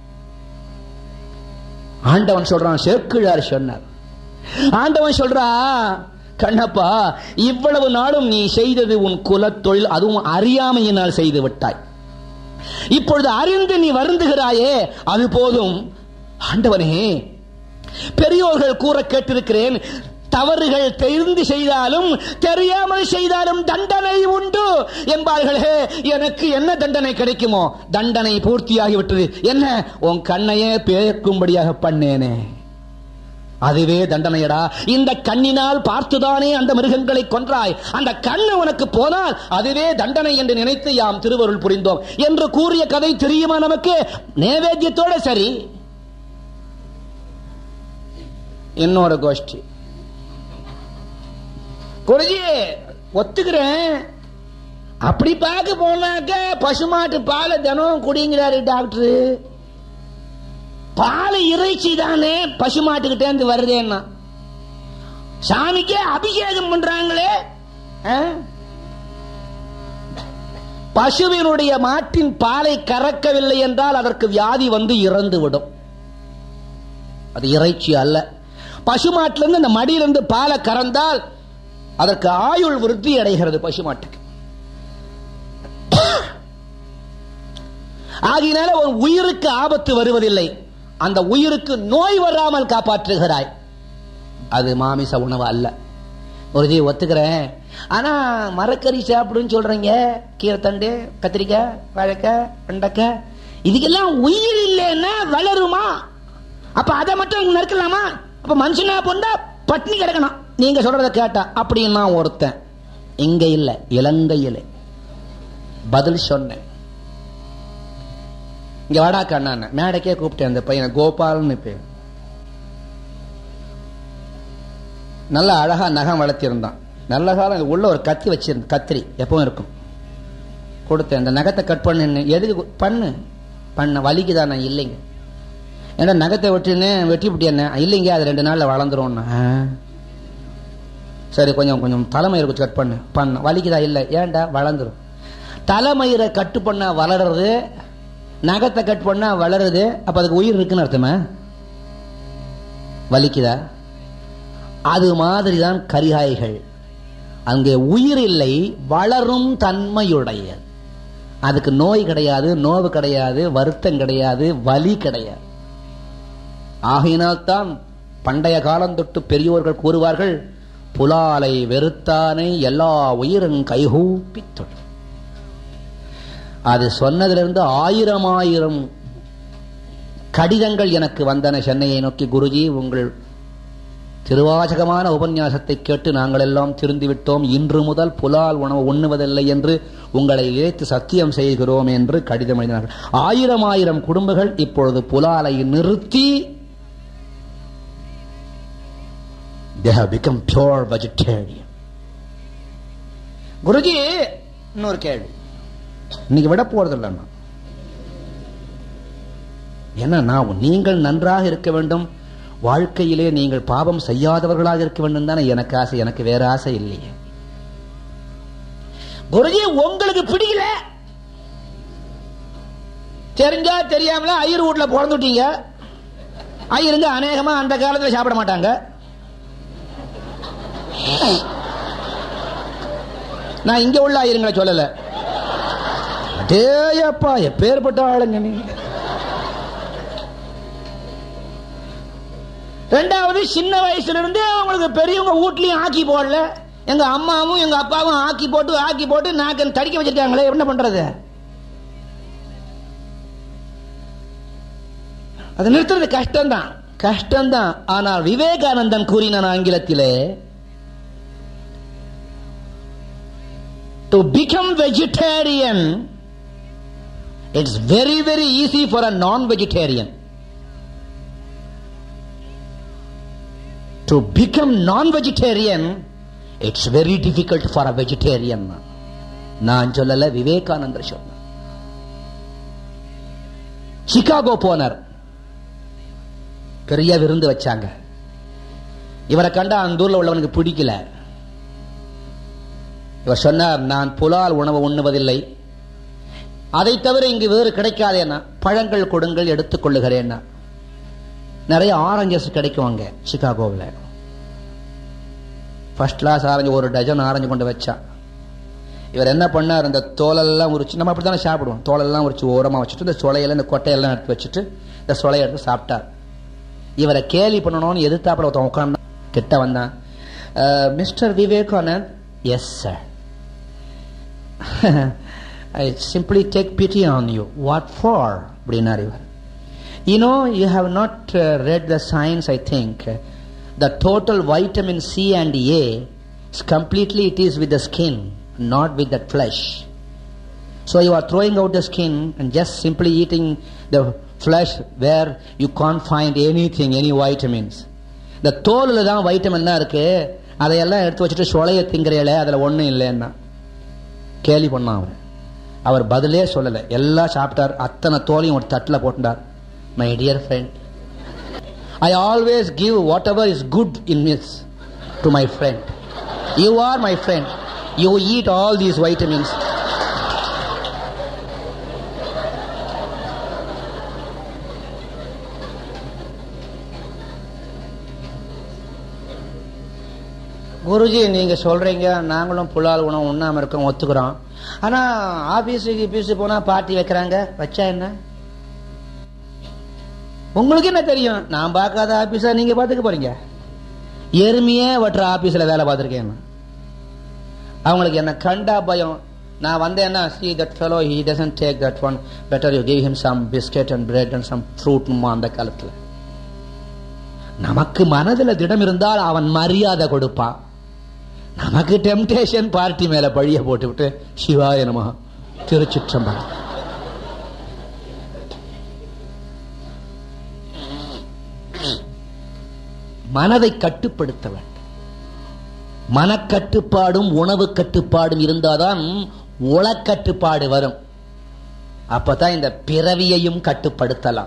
ஆண்டவன் சொல்றான் சேக்கிழார் சொன்னார் ஆண்டவன் சொல்றா கண்ணப்பா இவ்வளவு நாளும் நீ செய்தது உன் குலத் தொழில் அதுவும் அறியாமையினால் செய்து விட்டாய் இப்பொழுது அறிந்து நீ வருந்துகிறாயே அது போதும் ஆண்டவனே பெரியோர்கள் கூற கேட்டிருக்கிறேன் தவறுகள் தெரிந்து செய்தாலும் தெரியாமல் செய்தாலும் தண்டனை உண்டு என்பார்களே எனக்கு என்ன தண்டனை கிடைக்குமோ தண்டனை பூர்த்தியாகி விட்டது என்ன உன் கண்ணையே பேர்க்கும்படியாக பண்ணேனே அதுவே தண்டனையடா இந்த கண்ணினால் பார்த்துதானே அந்த மிருகங்களை கொன்றாய் அந்த கண்ணு உனக்கு போனால் அதுவே தண்டனை என்று நினைத்து யாம் திருவருள் புரிந்தோம் என்று கூறிய கதை தெரியுமா நமக்கு நேவேத்தியத்தோட சரி இன்னொரு கோஷ்டி குருஜி ஒத்துக்கிறேன் அப்படி பார்க்க போனாக்க பசுமாட்டு பாலை தினம் குடிங்கிறாரு டாக்டர் பால் இறைச்சி தானே பசுமாட்டுக்கிட்டே இருந்து வருதேன்னா சாமிக்கே அபிஷேகம் பண்றாங்களே ஆ? பசுவினுடைய மாட்டின் பாலை கறக்கவில்லை என்றால் அதற்கு வியாதி வந்து இறந்து விடும் அது இறைச்சி அல்ல பசுமாட்டிலிருந்து அந்த மடியிலிருந்து பாலை கறந்தால் அதற்கு ஆயுள் விருத்தி அடைகிறது பசுமாட்டுக்கு ஆகினால ஒரு உயிருக்கு ஆபத்து வருவதில்லை அந்த உயிருக்கு நோய் வராமல் காப்பாற்றுகிறாய் அது மாமிச உணவு அல்ல ஒரு ஜீ ஒத்துக்கிறேன் ஆனா மரக்கறி சாப்பிடுன்னு சொல்றீங்க கீரைத்தண்டு கத்திரிக்காய் வாழைக்காய் வெண்டைக்காய் இதுக்கெல்லாம் உயிர் இல்லைன்னா வளருமா அப்ப அதை மட்டும் நறுக்கலாமா அப்ப மனுஷனா பொண்டா பட்னி கிடக்கணும் நீங்க சொல்றத கேட்டா அப்படின்னு நான் ஒருத்தன் இங்க இல்ல இலங்கையில பதில் சொன்னேன் இங்க வாடா கண்ணான மேடைக்கே கூப்பிட்டேன் அந்த பையனை கோபால்னு பேர் நல்ல அழகா நகம் வளர்த்திருந்தான் நல்ல காலம் உள்ள ஒரு கத்தி வச்சிருந்த கத்திரி எப்பவும் இருக்கும் கொடுத்தேன் இந்த நகத்தை கட் பண்ணு எதுக்கு கு- பண்ணு பண்ண வலிக்குதா நான் இல்லைங்க ஏன்னா நகத்தை வெட்டினே வெட்டி விட்டியண்ணே இல்லைங்க அது ரெண்டு நாள்ல வளர்ந்துரும் சரி கொஞ்சம் கொஞ்சம் தலைமயிரை கொஞ்சம் கட் பண்ணு பண்ண வலிக்குதா இல்லை ஏன்டா வளர்ந்துரும் தலைமயிரை கட்டு பண்ணா வளருறது நகத்தை கட் பண்ணா வளருது அப்ப அதுக்கு உயிர் இருக்குன்னு அர்த்தமா வலிக்குதா அது மாதிரிதான் கரிகாய்கள் அங்கே உயிர் இல்லை வளரும் தன்மையுடைய அதுக்கு நோய் கிடையாது நோவு கிடையாது வருத்தம் கிடையாது வலி கிடையாது ஆகையினால்தான் பண்டைய காலம் தொட்டு பெரியோர்கள் கூறுவார்கள் புலாலை வெறுத்தானை எல்லா உயிரும் கைகூப்பி தொழும் அது சொன்னதிலிருந்து ஆயிரம் ஆயிரம் கடிதங்கள் எனக்கு வந்தன சென்னையை நோக்கி குருஜி உங்கள் திருவாசகமான உபன்யாசத்தை கேட்டு நாங்கள் எல்லாம் திருந்திவிட்டோம் இன்று முதல் புலால் உணவு உண்ணுவதில்லை என்று உங்களை இழைத்து சத்தியம் செய்கிறோம் என்று கடிதம் எழுதினார்கள் ஆயிரம் ஆயிரம் குடும்பங்கள் இப்பொழுது புலாலை நிறுத்தி they have become pure vegetarian Guruji இன்னொரு கேள்வி இன்னைக்கு விட போறது இல்லை நான் ஏன்னா நான் நீங்கள் நன்றாக இருக்க வேண்டும் வாழ்க்கையிலே நீங்கள் பாவம் செய்யாதவர்களாக இருக்க வேண்டும் தானே எனக்கு ஆசை எனக்கு வேற ஆசை இல்லையே குருஜி உங்களுக்கு பிடிக்கல தெரிஞ்சா தெரியாமல ஐயர் வீட்டுல பிறந்துட்டீங்க ஐயருங்க அநேகமா அந்த காலத்துல சாப்பிட மாட்டாங்க நான் இங்க உள்ள ஐயருங்களை சொல்லல டேயப்பா எப்பேற்பட்ட ஆளுங்க நீ ரெண்டாவது சின்ன வயசுல இருந்து அவங்களுக்கு பெரியவங்க வீட்லயும் ஆக்கி போடல எங்க அம்மாவும் எங்க அப்பாவும் ஆக்கி போட்டு ஆக்கி போட்டு நாக்கு தடிக்க வச்சிருக்காங்களே என்ன பண்றது அது நிறுத்துறது கஷ்டம்தான் கஷ்டம்தான் ஆனால் விவேகானந்தன் கூறினான் ஆங்கிலத்திலே to become vegetarian it's very very easy for a non vegetarian to become non vegetarian it's very difficult for a vegetarian நான் சொல்லல விவேகானந்தர் சொன்ன சிகாகோ போனார் பெரிய விருந்து வச்சாங்க இவரை கண்டா அந்த ஊர்ல உள்ளவனுக்கு பிடிக்கல இவர் சொன்னார் நான் புலால் உணவு உண்ணுவதில்லை அதை தவிர இங்கு வேறு கிடைக்காதேன்னா பழங்கள் கொடுங்கள் எடுத்துக் கொள்ளுகிறேன்னா நிறைய ஆரஞ்சஸ் கிடைக்கும் அங்க சிகாகோவில் ஃபர்ஸ்ட் கிளாஸ் ஆரஞ்சு ஒரு டஜன் ஆரஞ்சு கொண்டு வச்சா இவர் என்ன பண்ணார் இந்த தோலெல்லாம் உரிச்சு நம்ம அப்படி தானே சாப்பிடுவோம் தோலெல்லாம் உரிச்சு ஓரமாக வச்சுட்டு இந்த சொலையெல்லாம் இந்த கொட்டையெல்லாம் எடுத்து வச்சுட்டு இந்த சொலையை எடுத்து சாப்பிட்டார் இவரை கேலி பண்ணணும்னு எதிர்த்தாப்புல ஒருத்தன் உட்காந்து கிட்ட வந்தான் mister Vivekanand yes sir I simply take pity on you what for அப்படின்னார் இவர் You know, you have not uh, read the science, I think. The total vitamin C and A is completely it is with the skin, not with the flesh. So you are throwing out the skin and just simply eating the flesh where you can't find anything, any vitamins. இந்த தோலில் தான் vitamin தான் இருக்கு அதையெல்லாம் எடுத்து வச்சுட்டு சொலைய திங்கிறையில அதில் ஒன்றும் இல்லைன்னா கேலி பண்ணான் அவர் அவர் பதிலே சொல்லலை எல்லாம் சாப்பிட்டார் அத்தனை தோலையும் ஒரு தட்டில் போட்டுட்டார் my dear friend. I always give whatever is good in this to my friend. You are my friend. You eat all these vitamins. Guruji நீங்க சொல்றீங்க நாங்களும் புலால் உணவு உண்ணாம இருக்கோம் ஒத்துக்கிறோம் ஆனா ஆபீஸுக்கு பீஸு போனா பார்ட்டி வைக்கிறாங்க வச்சா என்ன உங்களுக்கு என்ன தெரியும் நான் பார்க்காத ஆபீஸா நீங்க பாத்துக்க போறீங்க எருமையே வட்டுற ஆபீஸ்ல வேலை பார்த்துருக்கேன் அவங்களுக்கு என்ன கண்டா பயம் நான் வந்தேன்னா see that fellow he doesn't take that one better you give him some biscuit and bread and some fruit அந்த காலத்துல நமக்கு மனதில் திடம் இருந்தால் அவன் மரியாதை கொடுப்பான் நமக்கு டெம்டேஷன் பார்ட்டி மேல பழிய போட்டு விட்டு சிவாய நம திருச்சிற்றம்பலம் மனதை கட்டுப்படுத்த வேண்டும் மனக்கட்டுப்பாடும் உணவு கட்டுப்பாடும் இருந்தாதான் உளக்கட்டுப்பாடு வரும் அப்பதான் இந்த பிறவியையும் கட்டுப்படுத்தலாம்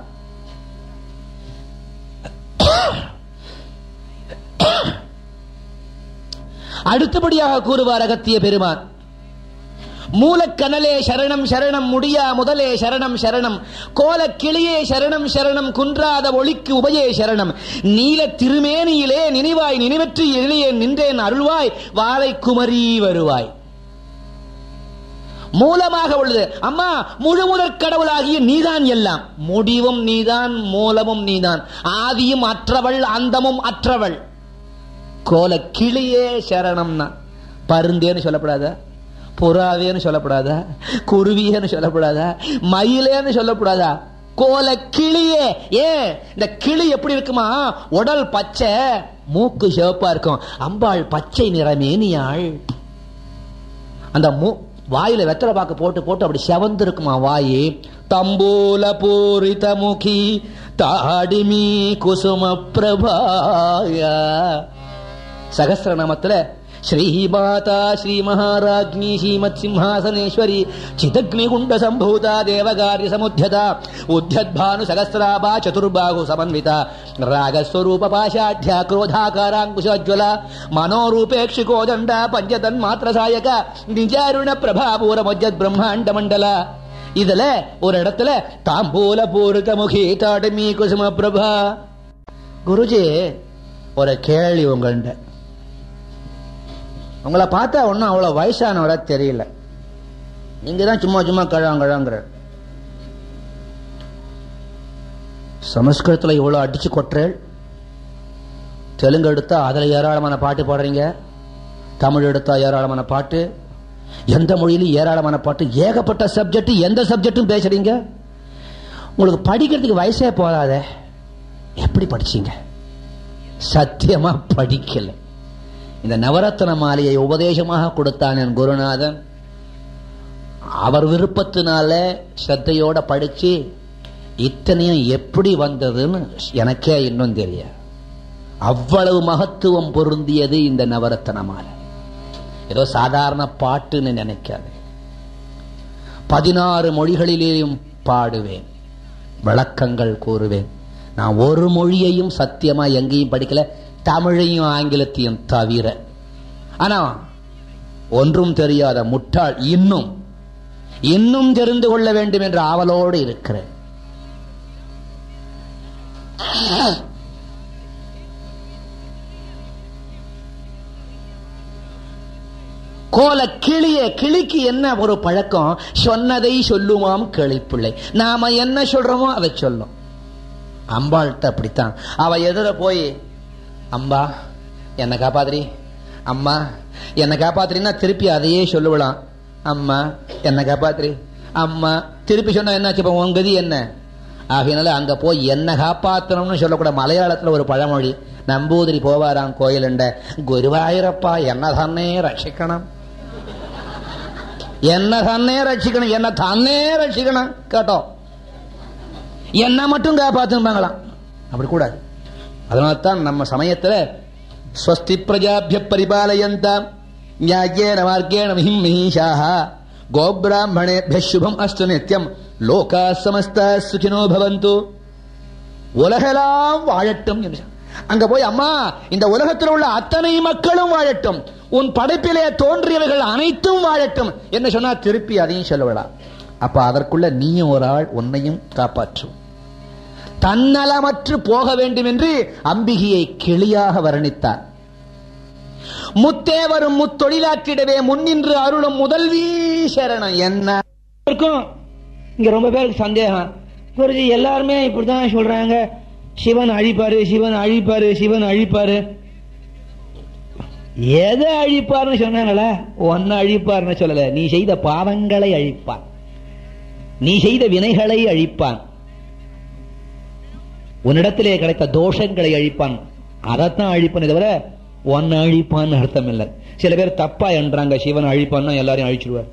அடுத்தபடியாக கூறுவார் அகத்திய பெருமான் மூலக்கனலே சரணம் சரணம் முடியா முதலே சரணம் சரணம் கோல கிளியே சரணம் சரணம் குன்றாத ஒளிக்கு உபயே சரணம் நீல திருமேனியிலே நினைவாய் நினைவற்று எழிலே நின்றேன் அருள்வாய் வாழை குமரி வருவாய் மூலமாக உள்ளது அம்மா முழு முதற் கடவுளாகிய நீதான் எல்லாம் முடிவும் நீதான் மூலமும் நீதான் ஆதியும் அற்றவள் அந்தமும் அற்றவள் கோல கிளியே சரணம்னா பருந்தேன்னு சொல்லப்படாதா புறாவேன்னு சொல்லப்படாதா குருவியேன்னு சொல்லப்படாதா மயிலேன்னு சொல்லப்படாதா கோல கிளியே ஏன் இந்த கிளி எப்படி இருக்குமா உடல் பச்சை மூக்கு சிவப்பா இருக்கும் அம்பாள் பச்சை நிறமேனியாள் அந்த மூ வாயில வெத்தலை பாக்கு போட்டு போட்டு அப்படி செவந்து இருக்குமா வாயி தம்பூல பூரித முகி தாடிமி குசும பிரபாய சகசிரநாமத்துல ஸ்ரீமாதா ஸ்ரீ மகாராஜ்ஞி ஸ்ரீமத் சிம்ஹாசனேஸ்வரி சிதக்னி குண்ட சம்பூதா தேவகாரிய சமுத்தியதா உத்யத்பானு சகசிராபா சதுர்பாகு சமன்விதா ராகஸ்வரூப பாஷாಢ್ಯ ಕ್ರೋಧಾಕಾರಾಂಕುಶೋಜ್ವಲ ಮನೋರೂಪೇಕ್ಷಿಕೋದಂಡ ಪಂಚತನ್ ಮಾತ್ರ ಸಾಯಕ ನಿಜಾರುಣ ಪ್ರಭಾಪೂರ ಮಜ್ಜತ್ ಬ್ರಹ್ಮಾಂಡ ಮಂಡಲ இதுல ஒரு இடத்துல தாம்பூல பூருக முகி தாடமி குசும பிரபா குருஜி ஒரு கேள்வி உங்கள்கிட்ட உங்களை பார்த்தா ஒன்றும் அவ்வளோ வயசானவரா தெரியல நீங்க தான் சும்மா சும்மா கழாங்கழாங்கிற சமஸ்கிருதத்தில் இவ்வளோ அடிச்சு கொட்டுறேள் தெலுங்கு எடுத்தா அதில் ஏராளமான பாட்டு பாடுறீங்க தமிழ் எடுத்தா ஏராளமான பாட்டு எந்த மொழியிலும் ஏராளமான பாட்டு ஏகப்பட்ட சப்ஜெக்ட் எந்த சப்ஜெக்டும் பேசுறீங்க உங்களுக்கு படிக்கிறதுக்கு வயசே போதாத எப்படி படிச்சீங்க சத்தியமா படிக்கல இந்த நவரத்ன மாலையை உபதேசமாக கொடுத்தான் என் குருநாதன் அவர் விருப்பத்தினால ஸ்ரத்தையோட படிச்சு இத்தனையும் எப்படி வந்ததுன்னு எனக்கே இன்னும் தெரியாது அவ்வளவு மகத்துவம் பொருந்தியது இந்த நவரத்ன மாலை ஏதோ சாதாரண பாட்டுன்னு நினைக்காது பதினாறு மொழிகளிலேயும் பாடுவேன் விளக்கங்கள் கூறுவேன் நான் ஒரு மொழியையும் சத்தியமா எங்கேயும் படிக்கல தமிழையும் ஆங்கிலத்தையும் தவிர ஆனா ஒன்றும் தெரியாத முட்டாள் இன்னும் இன்னும் தெரிந்து கொள்ள வேண்டும் என்ற ஆவலோடு இருக்கிறேன் கோல கிளிய கிளிக்கு என்ன ஒரு பழக்கம் சொன்னதை சொல்லுமாம் கிளிப்பிள்ளை நாம என்ன சொல்றோமோ அதை சொல்லும் அம்பாள்கிட்ட அப்படித்தான் அவ எதிர போய் அம்பா என்னை காப்பாத்திரி அம்மா என்னை காப்பாத்திரின்னா திருப்பி அதையே சொல்லுவலாம் அம்மா என்னை காப்பாத்திரி அம்மா திருப்பி சொன்னா என்னாச்சு இப்போ உன் கதி என்ன ஆகையினால அங்க போய் என்ன காப்பாத்தணும்னு சொல்லக்கூட மலையாளத்துல ஒரு பழமொழி நம்பூதிரி போவாராம் கோயிலுண்ட குருவாயூரப்பா என்ன தன்னே ரட்சிக்கணும் என்ன தன்னே ரட்சிக்கணும் என்ன தன்னே ரட்சிக்கணும் கேட்டோம் என்ன மட்டும் காப்பாத்துப்பாங்களாம் அப்படி கூடாது அதனால்தான் நம்ம சமயத்துல ஸ்வஸ்தி பிரஜாபிய பரிபாலயந்தாம் நியாயேன மார்க்கேண மிஹிம் மிஹீஷாக கோபிராமணேபிய சுபம் அஸ்து நித்யம் லோகா சமஸ்த சுகினோ பவந்து உலகெல்லாம் வாழட்டும் என்று அங்க போய் அம்மா இந்த உலகத்தில் உள்ள அத்தனை மக்களும் வாழட்டும் உன் படைப்பிலே தோன்றியவைகள் அனைத்தும் வாழட்டும் என்ன சொன்னா திருப்பி அதையும் சொல்லவிடலாம் அப்ப அதற்குள்ள நீயும் ஒரு ஆள் உன்னையும் காப்பாற்றும் தன்னலமற்று போக வேண்டும் என்று அம்பிகையை கிளியாக வர்ணித்தார் முத்தேவரும் முத்தொழிலாற்றிடவே முன்னின்று அருளும் முதல்வி சரணம் என்ன
இருக்கும் இங்க ரொம்ப பேருக்கு சந்தேகம் குருஜி எல்லாருமே இப்படிதான் சொல்றாங்க சிவன் அழிப்பாரு சிவன் அழிப்பாரு சிவன் அழிப்பாரு எதை அழிப்பார்னு சொன்னாங்களா ஒன்னு அழிப்பார்னு சொல்லல நீ செய்த பாவங்களை அழிப்பான் நீ செய்த வினைகளை அழிப்பான் உன்னிடத்திலே கிடைத்த தோஷங்களை அழிப்பான் அதைத்தான் அழிப்பான் தவிர ஒன்னு அழிப்பான்னு அர்த்தம் இல்லை சில பேர் தப்பா என்றாங்க சிவன் அழிப்பான்னா எல்லாரையும் அழிச்சிடுவார்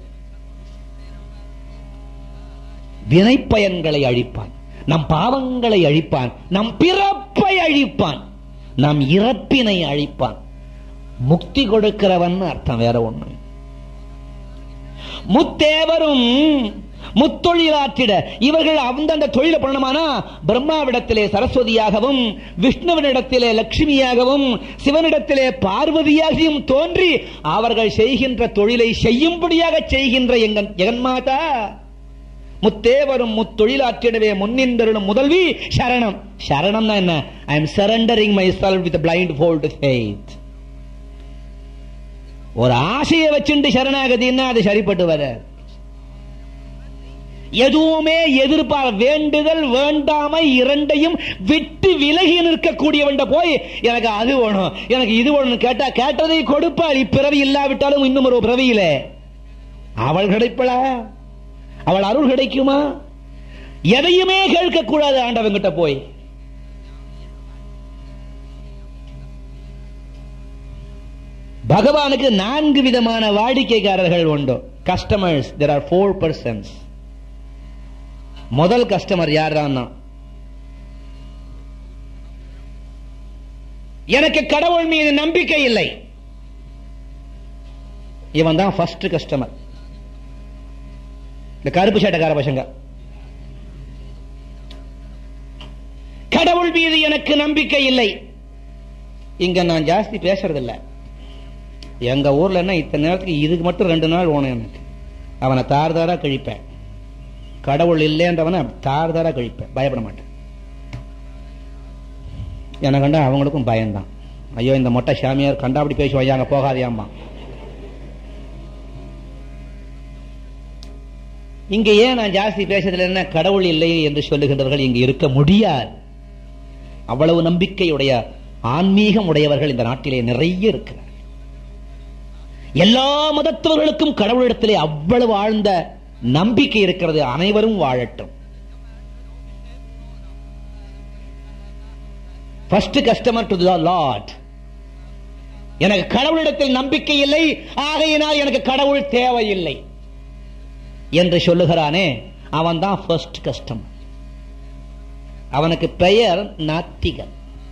வினைப்பயன்களை அழிப்பான் நம் பாவங்களை அழிப்பான் நம் பிறப்பை அழிப்பான் நம் இறப்பினை அழிப்பான் முக்தி கொடுக்கிறவன் அர்த்தம் வேற ஒண்ணு
முத்தேவரும் முத்தொழிலாற்றிட இவர்கள் அந்தந்த தொழிலை பண்ணணுமானா பிரம்மாவிடத்திலே சரஸ்வதியாகவும் விஷ்ணுவனிடத்திலே லட்சுமியாகவும் சிவனிடத்திலே பார்வதியாகவும் தோன்றி அவர்கள் செய்கின்ற தொழிலை செய்யும்படியாக செய்கின்ற எங்கள் ஜெகன்மாதா முத்தேவரும் முத்தொழிலாற்றிடவே முன்னின்றரும் முதல்வி சரணம் சரணம்னா என்ன I am surrendering myself with blind fold faith ஒரு ஆசையை வச்சுட்டு சரணாகதின்னா அது சரிப்பட்டு வர எதுவுமே எதிர்பார் வேண்டுதல் வேண்டாமை இரண்டையும் விட்டு விலகி நிற்கக்கூடியவன் போய் எனக்கு அது வேணும் எனக்கு இது வேணும் கேட்டா கேட்டதை கொடுப்பாள் இப்பிறவி இல்லாவிட்டாலும் இன்னும் ஒரு பிறவியில அவள் கிடைப்பளா அவள் அருள் கிடைக்குமா எதையுமே கேட்கக்கூடாது ஆண்டவங்கிட்ட போய் பகவானுக்கு நான்கு விதமான வாடிக்கைக்காரர்கள் உண்டு customers there are four persons முதல் கஸ்டமர் யார்னா எனக்கு கடவுள் மீது நம்பிக்கை இல்லை இவன் தான் ஃபர்ஸ்ட் கஸ்டமர் இந்த கருப்பு சட்டக்கார பசங்க கடவுள் மீது எனக்கு நம்பிக்கை இல்லை இங்க நான் ஜாஸ்தி பேசுறதில்ல எங்க ஊர்ல என்ன இத்தனை நேரத்துக்கு இதுக்கு மட்டும் ரெண்டு நாள் ஓணும் எனக்கு அவனை தார் தாரா கழிப்பேன் கடவுள் இல்லைன்றவனை தார் தாரா கழிப்பேன் பயப்பட மாட்டேன் எனக்கு கண்டா அவங்களுக்கும் பயம்தான் ஐயோ இந்த மொட்டை சாமியார் கண்டா அப்படி பேசுவாங்க அங்க போகாதியாம்மா இங்க ஏன் நான் ஜாஸ்தி பேசுறதுல என்ன கடவுள் இல்லை என்று சொல்லுகின்றவர்கள் இங்கு இருக்க முடியாது அவ்வளவு நம்பிக்கையுடைய ஆன்மீகம் உடையவர்கள் இந்த நாட்டிலே நிறைய இருக்கிறார் எல்லா மதத்தவர்களுக்கும் கடவுளிடத்திலே அவ்வளவு ஆழ்ந்த நம்பிக்கை இருக்கிறது அனைவரும் வாழட்டும் ஃபர்ஸ்ட் கஸ்டமர் டு லார்ட் எனக்கு கடவுளிடத்தில் நம்பிக்கை இல்லை ஆகையினால் எனக்கு கடவுள் தேவையில்லை என்று சொல்லுகிறானே அவன் தான் ஃபர்ஸ்ட் கஸ்டமர் அவனுக்கு பெயர் நாத்திகன்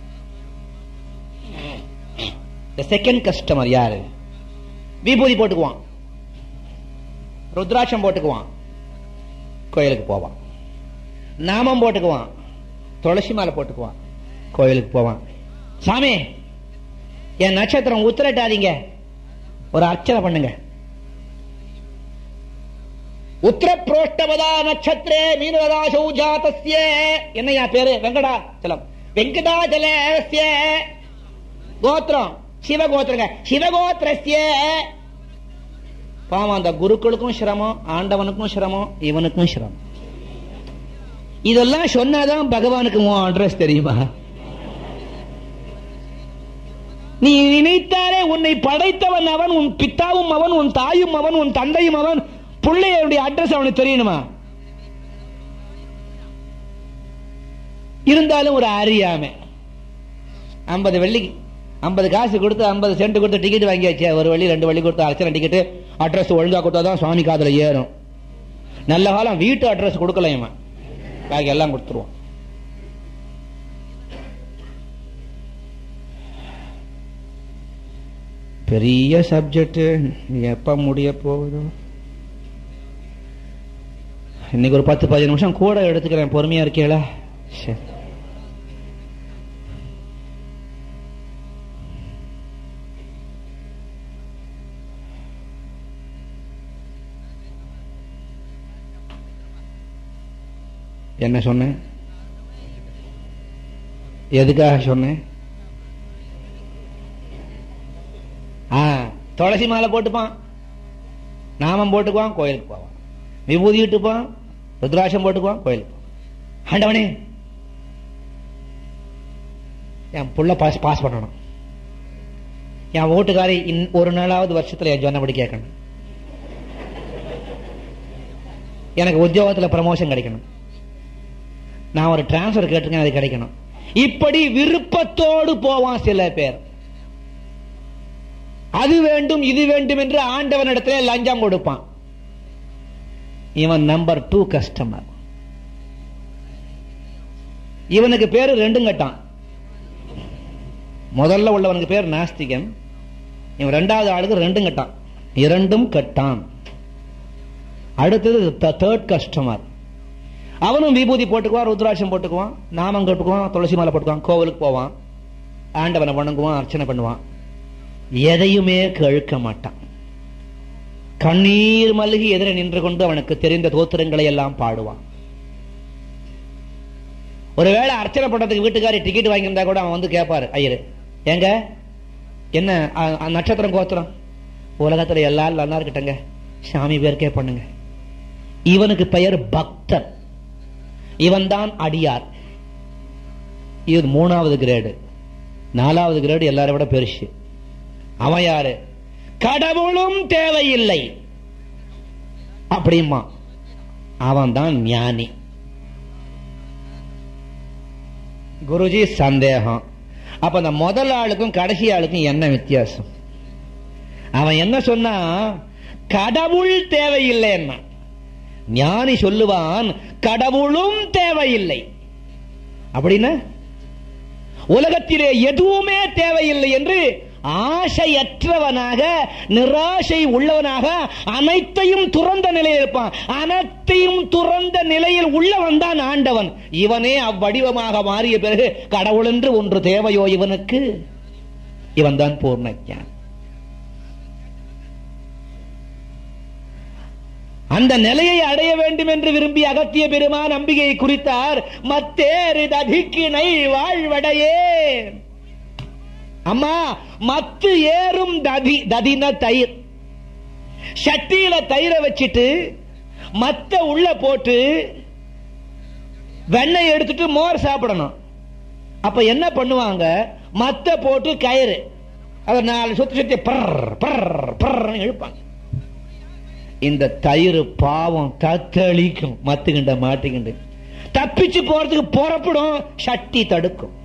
செகண்ட் கஸ்டமர் யாரு விபூதி போட்டுக்குவான் ருத்ராட்சம் போட்டுக்குவான் கோயிலுக்கு போவான் நாமம் போட்டுக்குவான் துளசி மாலை போட்டுக்குவான் கோயிலுக்கு போவான் சாமி என் நட்சத்திரம் உத்திரட்டாதீங்க ஒரு அர்ச்சனை பண்ணுங்க உத்திரப்ரோஷ்டவதா நட்சத்திரே மீனவதாசௌ ஜாதஸ்ய என்னையா பேரு வெங்கடாச்சலம் வெங்கடாச்சலஸ்ய கோத்திரம் சிவகோத்திரங்க சிவகோத்திரஸ்ய பாவம் அந்த குருக்களுக்கும் சிரமம் ஆண்டவனுக்கும் சிரமம் இவனுக்கும் சிரமம் இதெல்லாம் சொன்னாதான் பகவானுக்கு உன் அட்ரஸ் தெரியுமா நீ நினைத்தாலே உன்னை படைத்தவன் அவன் உன் பித்தாவும் அவன் உன் தாயும் அவன் உன் தந்தையும் அவன் பிள்ளையுடைய அட்ரஸ் அவனுக்கு தெரியணுமா இருந்தாலும் ஒரு அறியாம ஐம்பது வெள்ளி ஐம்பது காசு கொடுத்து ஐம்பது சென்ட் கொடுத்து டிக்கெட் வாங்கியாச்சு ஒரு வழி ரெண்டு வழி கொடுத்து அர்ச்சனை டிக்கெட் அட்ரஸ் ஒழுங்கா கொடுத்தாதான் சுவாமி காதுல ஏறும் நல்ல காலம் வீட்டு அட்ரஸ் கொடுக்கல இவன் பாக்கி எல்லாம் கொடுத்துருவான் பெரிய சப்ஜெக்ட் எப்ப முடிய போகுதோ இன்னைக்கு ஒரு பத்து பதினஞ்சு நிமிஷம் கூட எடுத்துக்கிறேன் பொறுமையா இருக்கீங்களா சரி என்ன சொன்னேன் எதுக்காக சொன்னேன் ஆ துளசி மாலை போட்டுப்பான் நாமம் போட்டுக்குவான் கோயிலுக்கு போவான் விபூதி விட்டுப்பான் ருத்ராட்சம் போட்டுக்குவான் கோயிலுக்கு போவான் ஆண்டவனே என் புள்ள பாஸ் பாஸ் பண்ணணும் என் ஓட்டுக்காரி இன் ஒரு நாளாவது வருஷத்துல என் சொன்னபடி கேட்கணும் எனக்கு உத்தியோகத்துல ப்ரமோஷன் கிடைக்கணும் நான் ஒரு டிரான்ஸ்பர் கேட்டிருக்கேன் அது கிடைக்கணும் இப்படி விருப்பத்தோடு போவான் சில பேர் அது வேண்டும் இது வேண்டும் என்று ஆண்டவனிடத்திலே லஞ்சம் கொடுப்பான் இவன் நம்பர் டூ கஸ்டமர் இவனுக்கு பேரு ரெண்டும் கட்டான் முதல்ல உள்ளவனுக்கு பேர் நாஸ்திகன் இவன் ரெண்டாவது ஆளுக்கு ரெண்டும் கட்டான் இரண்டும் கட்டான் அடுத்தது தேர்ட் கஸ்டமர் அவனும் விபூதி போட்டுக்குவான் ருத்ராட்சம் போட்டுக்குவான் நாமம் கட்டுக்குவான் துளசி மாலை போட்டுக்குவான் கோவிலுக்கு போவான் ஆண்டவனை வணங்குவான் அர்ச்சனை பண்ணுவான் எதையுமே கேட்க மாட்டான் கண்ணீர் மல்கி எதிர நின்று கொண்டு அவனுக்கு தெரிந்த தோத்திரங்களை எல்லாம் பாடுவான் ஒருவேளை அர்ச்சனை பண்றதுக்கு வீட்டுக்காரி டிக்கெட் வாங்கியிருந்தா கூட அவன் வந்து கேட்பாரு ஐயரு ஏங்க என்ன அ- அ- நட்சத்திரம் கோத்திரம் உலகத்துல எல்லாரும் நல்லா இருக்கட்டங்க சாமி பேருக்கே பண்ணுங்க இவனுக்கு பெயர் பக்தன் இவன் தான் அடியார் இது மூணாவது கிரேடு நாலாவது கிரேடு எல்லாரை விட பெருசு அவன் யாரு கடவுளும் தேவையில்லை அப்படிமா அவன் தான் ஞானி குருஜி சந்தேகம் அப்ப அந்த முதல் ஆளுக்கும் கடைசி ஆளுக்கும் என்ன வித்தியாசம் அவன் என்ன சொன்னா கடவுள் தேவையில்லைன்னா ஞானி சொல்லுவான் கடவுளும் தேவையில்லை அப்படின்னா உலகத்திலே எதுவுமே தேவையில்லை என்று ஆசையற்றவனாக நிராசை உள்ளவனாக அனைத்தையும் துறந்த நிலையில் இருப்பான் அனைத்தையும் துறந்த நிலையில் உள்ளவன் தான் ஆண்டவன் இவனே அவ்வடிவமாக மாறிய பிறகு கடவுள் என்று ஒன்று தேவையோ இவனுக்கு இவன் தான் பூர்ண ஞானி அந்த நிலையை அடைய வேண்டும் என்று விரும்பி அகத்திய பெருமான் நம்பிக்கையை குறித்தார் மத்தேறு ததிக்கிணை வாழ்வடையே அம்மா மத்து ஏறும் ததி ததின தயிர் சட்டியில தயிரை வச்சிட்டு மத்த உள்ள போட்டு வெண்ணெய் எடுத்துட்டு மோர் சாப்பிடணும் அப்ப என்ன பண்ணுவாங்க மத்த போட்டு கயிறு அதை நாலு சுத்தி சுத்தி பர் பர் பர்ன்னு இழுப்பாங்க இந்த தயிர் பாவம் தத்தளிக்கும் மத்துக்கிண்ட மாட்டிக்கிண்டு தப்பிச்சு போறதுக்கு புறப்படும் சட்டி தடுக்கும்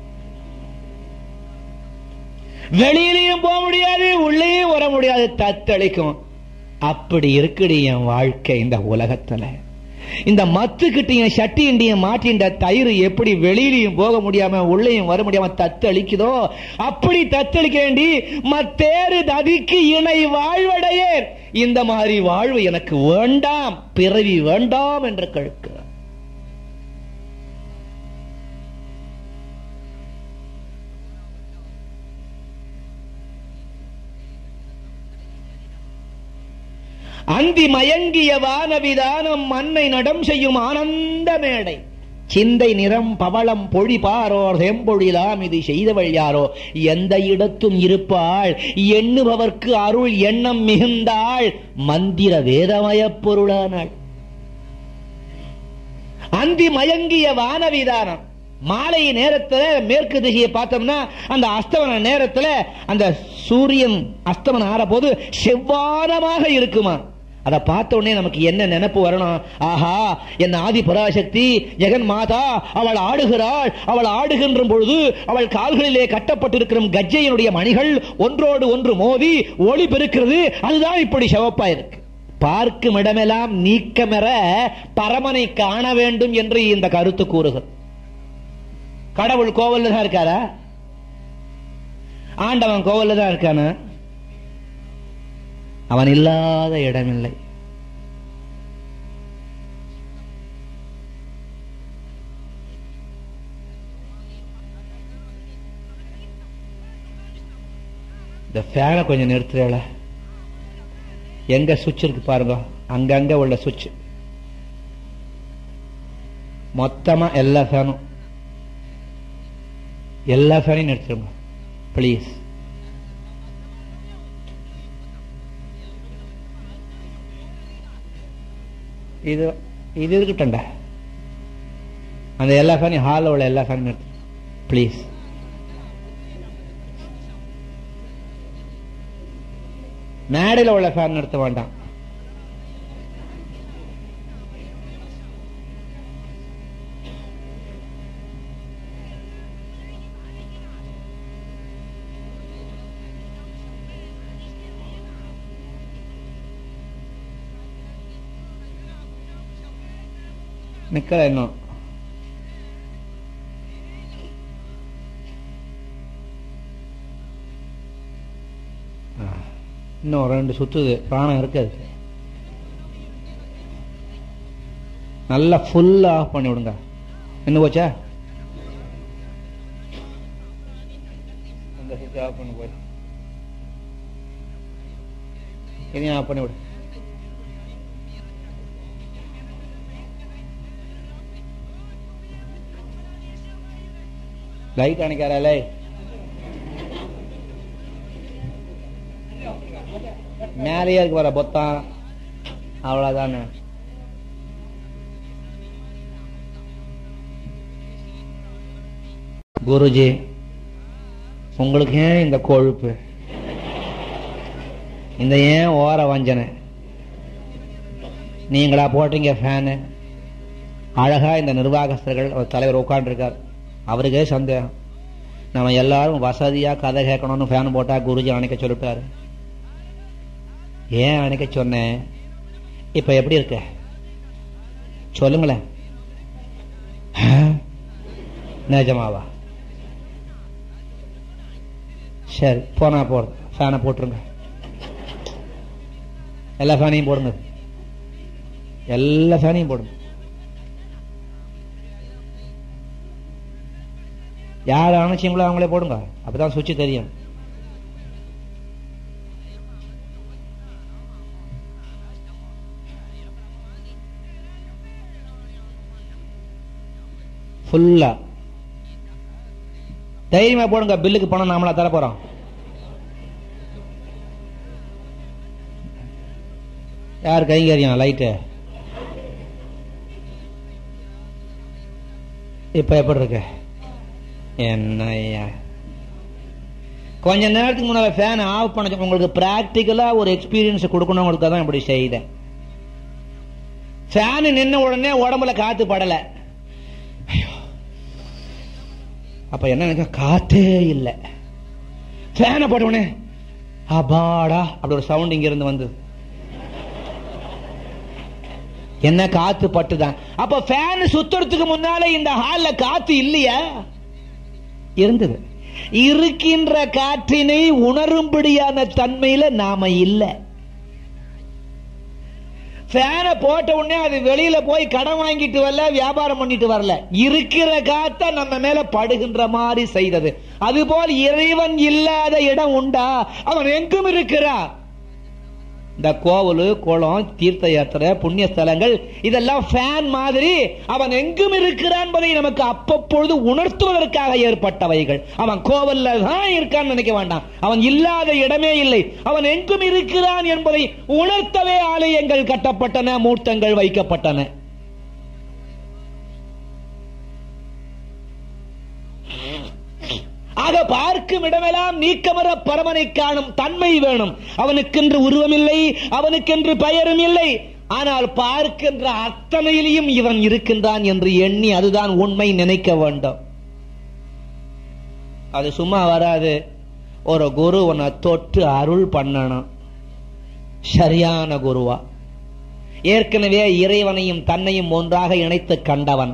வெளியிலையும் போக முடியாது உள்ளேயும் வர முடியாது தத்தளிக்கும் அப்படி இருக்குடி என் வாழ்க்கை இந்த உலகத்துல இந்த மத்துக்கிட்டையும் சட்டியிண்டையும் மாட்டின்ற தயிர் எப்படி வெளியிலையும் போக முடியாம உள்ளேயும் வர முடியாம தத்தளிக்குதோ அப்படி தத்தளிக்க வேண்டி மத்தேறு ததிக்கு இணை வாழ்வடையே இந்த மாதிரி வாழ்வு எனக்கு வேண்டாம் பிறவி வேண்டாம் என்று கேட்கிறார் அந்தி மயங்கிய வானவிதானம் மண்ணை நடம் செய்யும் ஆனந்த மேடை சிந்தை நிறம் பவளம் பொழி பாரோர் செம்பொழிலாம் இது செய்தவள் யாரோ எந்த இடத்தும் இருப்பாள் எண்ணுபவர்க்கு அருள் எண்ணம் மிகுந்தாள் மந்திர வேதமயப் பொருளானாள் அந்தி மயங்கிய வானவிதானம் மாலை நேரத்துல மேற்கு திசையை பார்த்தோம்னா அந்த அஸ்தமன நேரத்துல அந்த சூரியன் அஸ்தமனம் ஆற போது செவ்வானமாக இருக்குமா அதை பார்த்த உடனே நமக்கு என்ன நினைப்பு வரணும் ஆஹா என் ஆதி பராசக்தி ஜெகன் மாதா அவள் ஆடுகிறாள் அவள் ஆடுகின்ற பொழுது அவள் கால்களிலே கட்டப்பட்டிருக்கிற கஜையினுடைய மணிகள் ஒன்றோடு ஒன்று மோதி ஒளி பெருக்கிறது அதுதான் இப்படி சிவப்பா இருக்கு பார்க்கும் இடமெல்லாம் நீக்கமெற பரமனை காண வேண்டும் என்று இந்த கருத்து கூறுகிறது கடவுள் கோவில்ல தான் இருக்காரா ஆண்டவன் கோவில்ல தான் இருக்கானா அவன் இல்லாத இடமில்லை இந்த ஃபேனை கொஞ்சம் நிறுத்துறல எங்க சுவிட்ச் இருக்கு பாருங்க அங்கங்க உள்ள சுவிட்ச் மொத்தமா எல்லா ஃபேனும் எல்லா ஃபேனையும் நிறுத்திடுங்க ப்ளீஸ் இது இது இருக்கட்டும்டா அந்த எல்லா ஃபேனையும் ஹாலில் உள்ள எல்லா ஃபேனையும் நிறுத்து ப்ளீஸ் மேடையில் உள்ள ஃபேன் நிறுத்த வேண்டாம் நிக்கல இன்னும் ஆ, இன்னும் ரெண்டு சுத்துது பிராணம் இருக்காது நல்லா ஃபுல்லா ஆஃப் பண்ணி விடுங்க என்ன போச்சா இந்த சுவிட்ச் ஆஃப் பண்ணி போய் இதையும் ஆஃப் பண்ணி விடு லைட் அணைக்காரே மேலேயே இருக்கு வர பொத்தான் அவ்வளவுதானே குருஜி உங்களுக்கு ஏன் இந்த கொழுப்பு இந்த ஏன் ஓர வஞ்சனை நீங்களா போட்டீங்க ஃபேனு அழகா இந்த நிர்வாகஸ்தர்கள் ஒரு தலைவர் உட்காந்துருக்கார் அவருக்கே சந்தேகம் நம்ம எல்லாரும் வசதியா கதை கேட்கணும்னு ஃபேன் போட்டா குருஜி அணைக்க சொல்லிட்டாரு ஏன் அணைக்க சொன்னேன் இப்ப எப்படி இருக்க சொல்லுங்களேன் ஆ? நிஜமாவா சரி போனா போடுறது ஃபேனை போட்டுருங்க எல்லா ஃபேனையும் போடுங்க எல்லா ஃபேனையும் போடுங்க யார் அணைச்சிங்களோ அவங்களே போடுங்க அப்பதான் சுவிட்ச் தெரியும் ஃபுல்லா தைரியமா போடுங்க பில்லுக்கு பணம் நாமளா தர போறோம் யார் கைங்கரியம் லைட்டு இப்ப எப்படி இருக்கு என்னய்யா கொஞ்ச நேரத்துக்கு முன்னால ஃபேன் ஆஃப் பண்ண சொன்ன- உங்களுக்கு பிராக்டிக்கலா ஒரு எக்ஸ்பீரியன்ஸ் கொடுக்கணுங்கிறதுக்காக தான் இப்படி செய்தேன் ஃபேன் நின்ன உடனே உடம்புல காத்து படல ஐயோ. அப்ப என்ன நினைக்க காத்தே இல்லை ஃபேனை போட்ட உடனே அபாடா அப்படி ஒரு சவுண்ட் இங்க இருந்து வந்தது என்ன காத்து பட்டுதான் அப்ப ஃபேன் சுத்துறதுக்கு முன்னால இந்த ஹால்ல காத்து இல்லையா இருந்தது இருக்கின்ற காற்றினை உணரும்படியான தன்மையில நாம இல்ல ஃபேனை போட்ட உடனே அது வெளியில போய் கடன் வாங்கிட்டு வரல வியாபாரம் பண்ணிட்டு வரல இருக்கிற காத்த நம்ம மேல படுகின்ற மாதிரி செய்தது அதுபோல் இறைவன் இல்லாத இடம் உண்டா அவன் எங்கும் இருக்கிறான் இந்த கோவில் குளம் தீர்த்த யாத்திரை புண்ணிய ஸ்தலங்கள் இதெல்லாம் ஃபேன் மாதிரி அவன் எங்கும் இருக்கிறான் என்பதை நமக்கு அப்பப்பொழுது உணர்த்துவதற்காக ஏற்பட்டவைகள் அவன் கோவில்ல தான் இருக்கான்னு நினைக்க வேண்டாம் அவன் இல்லாத இடமே இல்லை அவன் எங்கும் இருக்கிறான் என்பதை உணர்த்தவே ஆலயங்கள் கட்டப்பட்டன மூர்த்தங்கள் வைக்கப்பட்டன ஆக பார்க்கும் இடமெல்லாம் நீக்கமர பரமனை காணும் தன்மை வேணும் அவனுக்கென்று உருவமில்லை அவனுக்கென்று பெயரும் இல்லை ஆனால் பார்க்கின்ற அத்தனையிலையும் இவன் இருக்கின்றான் என்று எண்ணி அதுதான் உண்மை நினைக்க வேண்டும் அது சும்மா வராது ஒரு குரு உன்னை தொட்டு அருள் பண்ணணும் சரியான குருவா ஏற்கனவே இறைவனையும் தன்னையும் ஒன்றாக இணைத்து கண்டவன்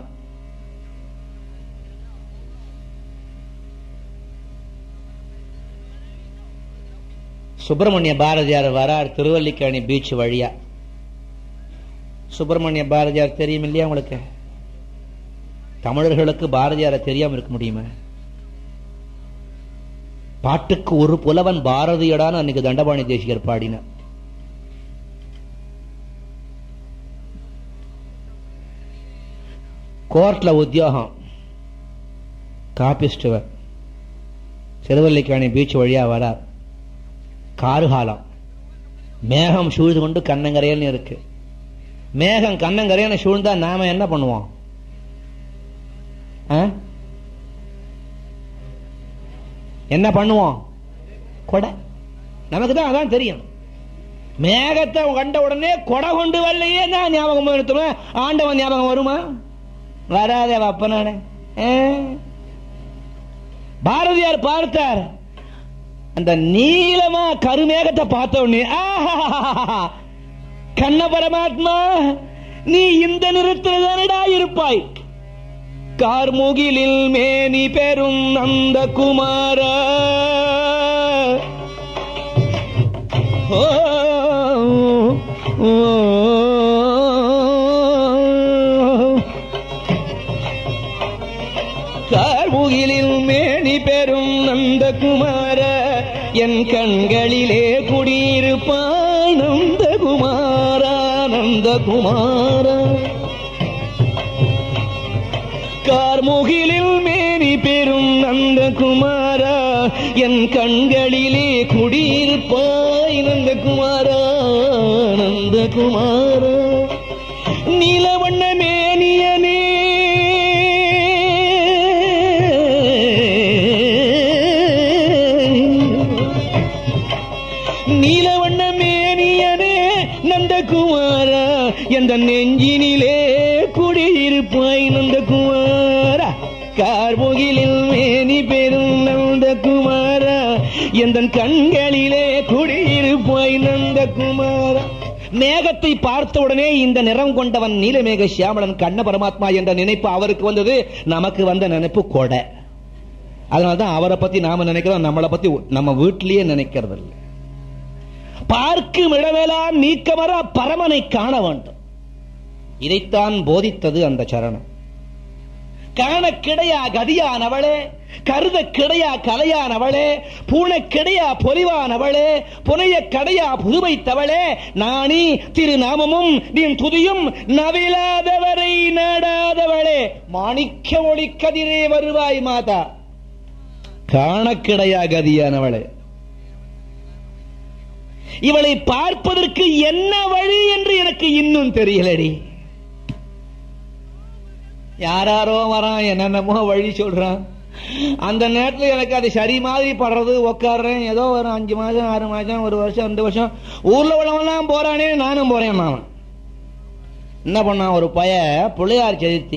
சுப்பிரமணிய பாரதியார் வரார் திருவல்லிக்கேணி பீச் வழியா சுப்பிரமணிய பாரதியார் தெரியும் இல்லையா உங்களுக்கு தமிழர்களுக்கு பாரதியாரை தெரியாம இருக்க முடியுமா பாட்டுக்கு ஒரு புலவன் பாரதியடான்னு அன்னைக்கு தண்டபாணி தேசிகர் பாடினார் கோர்ட்ல உத்தியோகம் காப்பிஸ்டுவர் திருவல்லிக்கேணி பீச் வழியா வரார் கார்காலம் மேகம் சூழ்ந்து கொண்டு கண்ணங்கரையல்னு இருக்கு மேகம் கண்ணங்கரையன்னு சூழ்ந்தா நாம என்ன பண்ணுவோம் ஆ? என்ன பண்ணுவோம் கொடை நமக்கு தான் அதான் தெரியும் மேகத்தை கண்ட உடனே கொடை கொண்டு வரலையே நான் ஞாபகம் எடுத்துருவேன் ஆண்டவன் ஞாபகம் வருமா வராதே அப்பனானே பாரதியார் பார்த்தார் அந்த நீளமா கருமேகத்தை பார்த்த உடனே ஆஹா கண்ண பரமாத்மா நீ இந்த நிறத்தில் தானடா இருப்பாய் கார்முகிலில் மேனி பெறும் நந்த குமார ஓ, ஓ, கார்முகிலில் மேனி பெறும் நந்தகுமார என் கண்களிலே குடியிருப்பாய் நந்தகுமாரா நந்தகுமாரா கார்முகிலில் மேனி பெறும் நந்தகுமாரா என் கண்களிலே குடியிருப்பாய் நந்தகுமாரா நந்தகுமாரா நீலவண்ண மேனியனே நீலவண்ண மேனியனே நந்தகுமாரா எந்த நெஞ்சினிலே குடியிருப்பாய் நந்தகுமாரா கார்முகிலில் மேனி பெறும் நந்தகுமாரா எந்த கண்களிலே குடியிருப்பாய் நந்தகுமாரா மேகத்தை பார்த்த உடனே இந்த நிறம் கொண்டவன் நீலமேக சியாமளன் கண்ண பரமாத்மா என்ற நினைப்பு அவருக்கு வந்தது நமக்கு வந்த நினைப்பு கொடை அதனாலதான் அவரை பத்தி நாம நினைக்கிறோம் நம்மளை பத்தி நம்ம வீட்டிலேயே நினைக்கிறது இல்லை பார்க்கும் இடமெல்லாம் நீக்கமர பரமனை காண வேண்டும் இதைத்தான் போதித்தது அந்த சரணம் காண கிடையா கதியானவளே கருத கிடையா கலையானவளே பூனை கிடையா பொலிவானவளே புனைய கடையா புதுவைத்தவளே நாணி திருநாமமும் நின் துதியும் நவிலாதவரை நாடாதவளே மாணிக்க ஒளி கதிரே வருவாய் மாதா காண கிடையா கதியானவளே இவளை பார்ப்பதற்கு என்ன வழி என்று எனக்கு இன்னும் தெரியலடி யாராரோ வரான் என்னென்னமோ வழி சொல்றான் அந்த நேரத்தில் எனக்கு அது சரி மாதிரி படுறது உட்காடுறேன் ஏதோ ஒரு அஞ்சு மாசம் ஆறு மாசம் ஒரு வருஷம் ரெண்டு வருஷம் ஊர்ல உள்ளவன்லாம் போறானே நானும் போறேன் மாமன் என்ன பண்ணான் ஒரு பய பிள்ளையார் சதுர்த்தி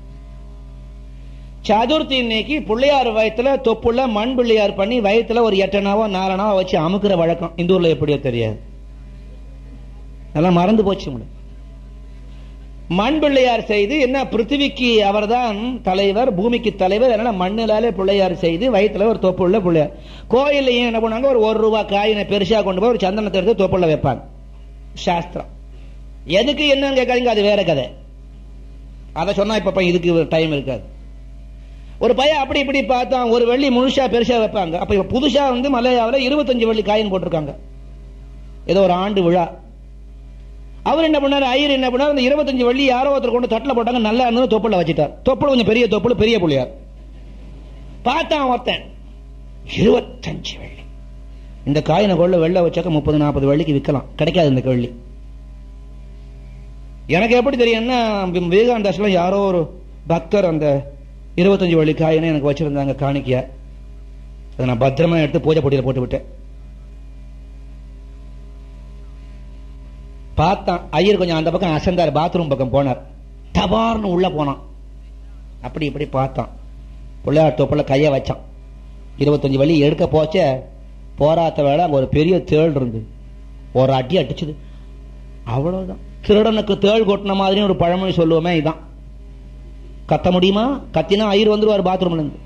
சதுர்த்தி இன்னைக்கு பிள்ளையார் வயத்துல தொப்புள்ள மண் பிள்ளையார் பண்ணி வயத்துல ஒரு எட்டனாவோ நாலனாவோ வச்சு அமுக்குற வழக்கம் இந்த ஊர்ல எப்படியோ தெரியாது அதெல்லாம் மறந்து போச்சு முடியும் மண் பிள்ளையார் செய்து என்ன பிருத்திவிக்கு அவர்தான் தலைவர் பூமிக்கு தலைவர் அதனால மண்ணிலாலே பிள்ளையார் செய்து வயிற்றுல ஒரு தொப்புள்ள பிள்ளையார் கோயில்லையும் என்ன பண்ணாங்க ஒரு ஒரு ரூபாய் காயினை பெருசா கொண்டு போய் ஒரு சந்தனத்தை எடுத்து தொப்புள்ள வைப்பாங்க சாஸ்திரம் எதுக்கு என்னன்னு கேட்காதீங்க அது வேற கதை அதை சொன்னா இப்ப இதுக்கு டைம் இருக்காது ஒரு பையன் அப்படி இப்படி பார்த்தான் ஒரு வெள்ளி முழுசா பெருசா வைப்பாங்க அப்ப இப்ப புதுசா வந்து மலையாவில் இருபத்தஞ்சு வெள்ளி காயின் போட்டிருக்காங்க ஏதோ ஒரு ஆண்டு விழா அவர் என்ன பண்ணாரு ஐயர் என்ன பண்ணாரு அந்த இருபத்தஞ்சு வள்ளி யாரோ ஒருத்தர் கொண்டு தட்டில் போட்டாங்க நல்லா இருந்தது தொப்புல வச்சுட்டார் தொப்புல கொஞ்சம் பெரிய தொப்புல பெரிய புள்ளியார் பார்த்தான் ஒருத்தன் இருபத்தஞ்சு வெள்ளி இந்த காயினை கொள்ள வெள்ள வச்சாக்க முப்பது நாற்பது வெள்ளிக்கு விற்கலாம் கிடைக்காது இந்த வெள்ளி எனக்கு எப்படி தெரியும்னா விவேகானந்தாஸ்லாம் யாரோ ஒரு பக்தர் அந்த இருபத்தஞ்சு வள்ளி காயினை எனக்கு வச்சிருந்தாங்க காணிக்கையா அதை நான் பத்திரமா எடுத்து பூஜை பொட்டியில போட்டு விட்டேன் பார்த்தான் ஐயர் கொஞ்சம் அந்த பக்கம் அசந்தார் பாத்ரூம் பக்கம் போனார் டபார்னு உள்ள போனான் அப்படி இப்படி பார்த்தான் பிள்ளையார் தொப்புல கைய வச்சான் இருபத்தஞ்சு வழி எடுக்க போச்ச போராத்த வேலை அங்க ஒரு பெரிய தேள் இருந்து ஒரு அடி அடிச்சது அவ்வளவுதான் திருடனுக்கு தேள் கொட்டின மாதிரி ஒரு பழமொழி சொல்லுவோமே இதான் கத்த முடியுமா கத்தினா ஐயர் வந்துருவார் பாத்ரூம்ல இருந்து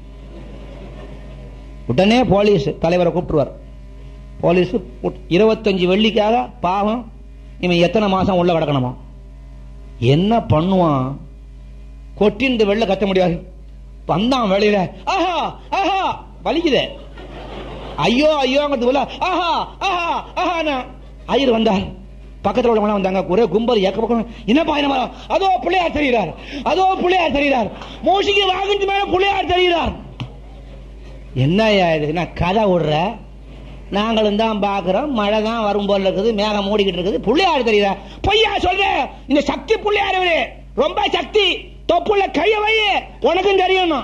உடனே போலீஸ் தலைவரை கூப்பிட்டுருவார் போலீஸ் இருபத்தஞ்சு வெள்ளிக்காக பாவம் இவன் எத்தனை மாசம் உள்ள கிடக்கணுமா என்ன பண்ணுவான் கொட்டிந்து வெளில கத்த முடியாது வந்தான் வெளியில ஆஹா ஆஹா வலிக்குது ஐயோ ஐயோங்கிறது போல ஆஹா ஆஹா ஆஹா ஐயர் வந்தார் பக்கத்துல உள்ளவங்க வந்தாங்க ஒரே கும்பல் ஏக்க பக்கம் என்னப்பா என்ன அதோ பிள்ளையார் தெரிகிறார் அதோ பிள்ளையார் தெரிகிறார் மூசிக்கு வாங்கிட்டு மேல பிள்ளையார் தெரிகிறார் என்ன இது நான் கதை விடுற நாங்களும் தான் பாக்குறோம் மழை தான் வரும் போல இருக்குது மேகம் மூடிக்கிட்டு இருக்குது புள்ளையார் தெரியுதா பொய்யா சொல்ற இந்த சக்தி புள்ளையார் இவரு ரொம்ப சக்தி தொப்புள்ள கைய வை உனக்கும் தெரியணும்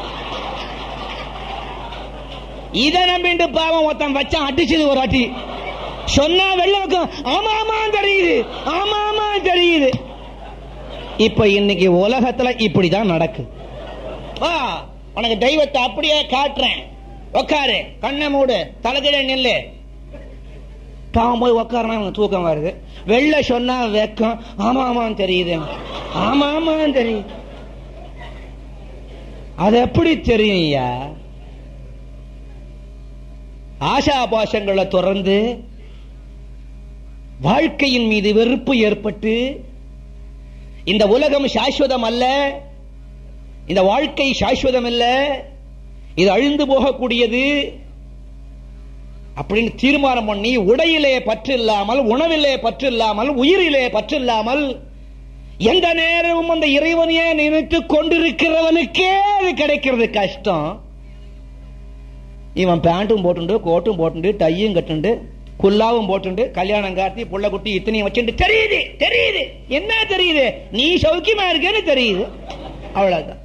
இதை நம்பிட்டு பாவம் ஒருத்தன் வச்சான் அடிச்சது ஒரு அட்டி சொன்னா வெள்ளம் ஆமா ஆமா தெரியுது ஆமா ஆமா தெரியுது இப்ப இன்னைக்கு உலகத்துல இப்படிதான் நடக்கு வா உனக்கு தெய்வத்தை அப்படியே காட்டுறேன் உக்காரு கண்ணை மூடு தலைகீழ நெல்லு பாவம் போய் உக்காரனா தூக்கம் வருது வெள்ள சொன்னா வெக்கம் ஆமா ஆமான்னு தெரியுது ஆமா ஆமான்னு தெரியுது அது எப்படி தெரியும் ஐயா ஆசா பாசங்களை தொடர்ந்து வாழ்க்கையின் மீது வெறுப்பு ஏற்பட்டு இந்த உலகம் சாஸ்வதம் அல்ல இந்த வாழ்க்கை சாஸ்வதம் அல்ல இது அழிந்து போகக்கூடியது அப்படின்னு தீர்மானம் பண்ணி உடையிலே பற்று இல்லாமல் உணவிலே பற்று இல்லாமல் உயிரிலே பற்று இல்லாமல் எந்த நேரமும் அந்த இறைவனையே நினைத்து கொண்டிருக்கிறவனுக்கே அது கிடைக்கிறது கஷ்டம் இவன் பேண்ட்டும் போட்டுண்டு கோட்டும் போட்டுண்டு டையும் கட்டுண்டு குல்லாவும் போட்டுண்டு கல்யாணம் கார்த்தி புள்ள குட்டி இத்தனையும் வச்சுட்டு தெரியுது தெரியுது என்ன தெரியுது நீ சௌக்கியமா இருக்கேன்னு தெரியுது அவ்வளவுதான்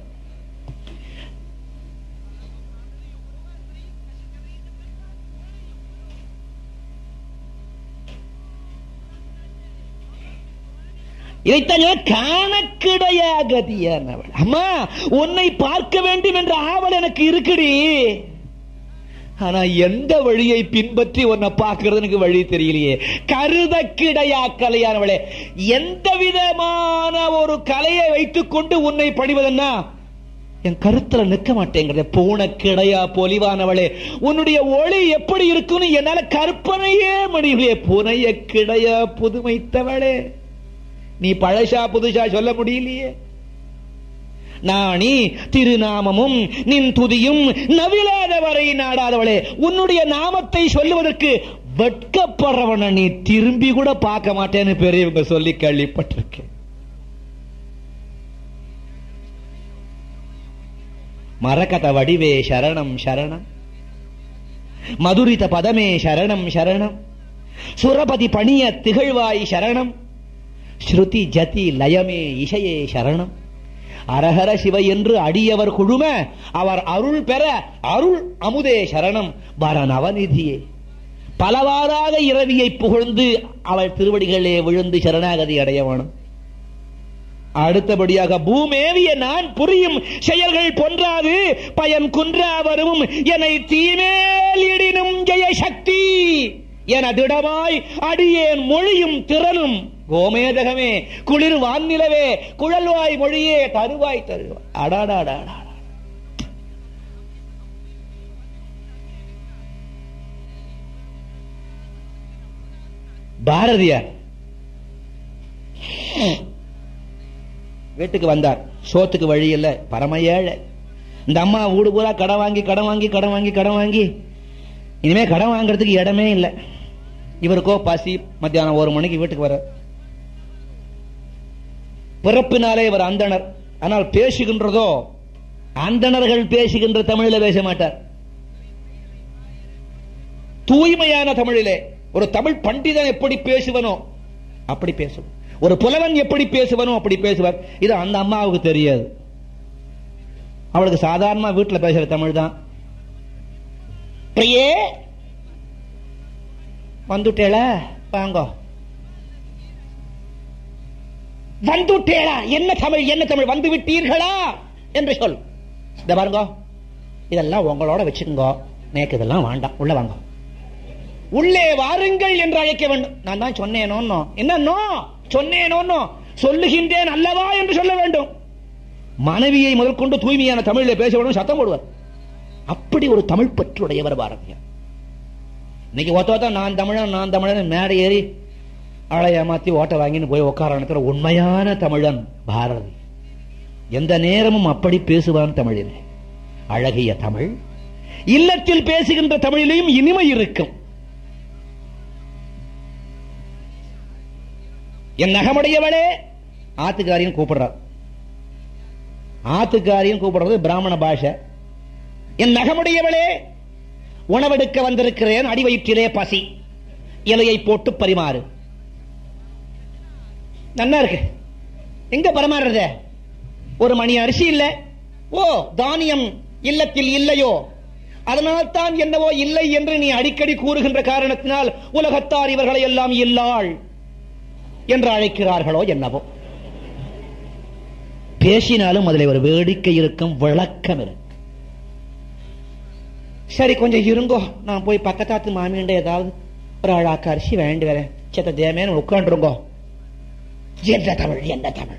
இதைத்தான் காணக்கிடையாகதியானவள் அம்மா உன்னை பார்க்க வேண்டும் என்ற ஆவல் எனக்கு இருக்குடி ஆனா எந்த வழியை பின்பற்றி உன்னை பார்க்கறது எனக்கு வழி தெரியலையே கருத கிடையா கலையானவளே எந்த விதமான ஒரு கலையை வைத்துக் கொண்டு உன்னை பணிவதென்னா என் கருத்துல நிற்க மாட்டேங்கிறத பூன கிடையா பொலிவானவளே உன்னுடைய ஒளி எப்படி இருக்குன்னு என்னால கற்பனையே முடியலையே புனைய கிடையா புதுமைத்தவளே நீ பழசா புதுசா சொல்ல முடியலையே நாணி திருநாமமும் நின் துதியும் நவிலாத வரை நாடாதவளே உன்னுடைய நாமத்தை சொல்லுவதற்கு வெட்கப்படுறவன நீ திரும்பி கூட பார்க்க மாட்டேன்னு பெரியவங்க சொல்லி கேள்விப்பட்டிருக்கேன் மரகத வடிவே சரணம் சரணம் மதுரித பதமே சரணம் சரணம் சுரபதி பணிய திகழ்வாய் சரணம் ஸ்ருதி ஜதி லயமே இசையே சரணம் அரஹர சிவ என்று அடியவர் குழும அவர் அருள் பெற அருள் அமுதே சரணம் வர நவநிதியே பலவாறாக இரவியை புகழ்ந்து அவள் திருவடிகளே விழுந்து சரணாகதி அடைய வேணும் அடுத்தபடியாக பூமேவிய நான் புரியும் செயல்கள் பொன்றாது பயன் குன்றா வருமும் என்னை தீமேல் இடினும் ஜெய சக்தி என திடமாய் அடியேன் மொழியும் திறனும் கோமேதகமே குளிர் வான்நிலவே குழல்வாய் மொழியே தருவாய் தருவாய் அடாடாடா பாரதியார் வீட்டுக்கு வந்தார் சோத்துக்கு வழி இல்ல பரம ஏழை இந்த அம்மா வீடு பூரா கடன் வாங்கி கடன் வாங்கி கடன் வாங்கி கடன் வாங்கி இனிமே கடன் வாங்குறதுக்கு இடமே இல்லை இவருக்கோ பசி மத்தியானம் ஒரு மணிக்கு வீட்டுக்கு வர பிறப்பினாலே இவர் அந்தனர் ஆனால் பேசுகின்றதோ அந்தணர்கள் பேசுகின்ற தமிழில பேச மாட்டார் தூய்மையான தமிழிலே ஒரு தமிழ் பண்டிதன் எப்படி பேசுவனோ அப்படி பேசுவோம் ஒரு புலவன் எப்படி பேசுவனோ அப்படி பேசுவார் இது அந்த அம்மாவுக்கு தெரியாது அவளுக்கு சாதாரணமா வீட்டுல பேசுற தமிழ் தான் பிரியே வந்துட்டேளா வாங்கோ வந்துட்டேளா என்ன தமிழ் என்ன தமிழ் வந்து விட்டீர்களா என்று சொல் இந்த பாருங்க இதெல்லாம் உங்களோட வச்சுக்கோங்க நேக்கு இதெல்லாம் வேண்டாம் உள்ள வாங்க உள்ளே வாருங்கள் என்று அழைக்க வேண்டும் நான் தான் சொன்னேனோ என்னன்னோ சொன்னேனோ சொல்லுகின்றேன் அல்லவா என்று சொல்ல வேண்டும் மனைவியை முதல் கொண்டு தூய்மையான தமிழில் பேச வேண்டும் சத்தம் போடுவார் அப்படி ஒரு தமிழ் பற்றுடையவர் பாரதியார் இன்னைக்கு ஒத்த ஒத்த நான் தமிழன் நான் தமிழன் மேடை ஏறி ஆளை ஏமாத்தி ஓட்ட வாங்கின்னு போய் உட்கார நடக்கிற உண்மையான தமிழன் பாரதி எந்த நேரமும் அப்படி பேசுவான் தமிழிலே அழகிய தமிழ் இல்லத்தில் பேசுகின்ற தமிழிலையும் இனிமை இருக்கும் என் நகமுடையவளே ஆத்துக்காரியும் கூப்பிடுறார் ஆத்துக்காரியும் கூப்பிடுறது பிராமண பாஷை என் நகமுடையவளே உணவெடுக்க வந்திருக்கிறேன் அடி வயிற்றிலே பசி இலையை போட்டு பரிமாறு நல்லா இருக்கு எங்க பரிமாறுறத ஒரு மணி அரிசி இல்ல ஓ தானியம் இல்லத்தில் இல்லையோ அதனால்தான் என்னவோ இல்லை என்று நீ அடிக்கடி கூறுகின்ற காரணத்தினால் உலகத்தார் இவர்களை எல்லாம் இல்லாள் என்று அழைக்கிறார்களோ என்னவோ பேசினாலும் அதில் ஒரு வேடிக்கை இருக்கும் விளக்கம் இருக்கும் சரி கொஞ்சம் இருங்கோ நான் போய் பக்கத்தாத்து மாமியிட்ட ஏதாவது ஒரு அழாக்கு அரிசி வேண்டி வரேன் சேத்த தேமேன்னு உட்காந்துருங்கோ என்ன தமிழ் என்ன தமிழ்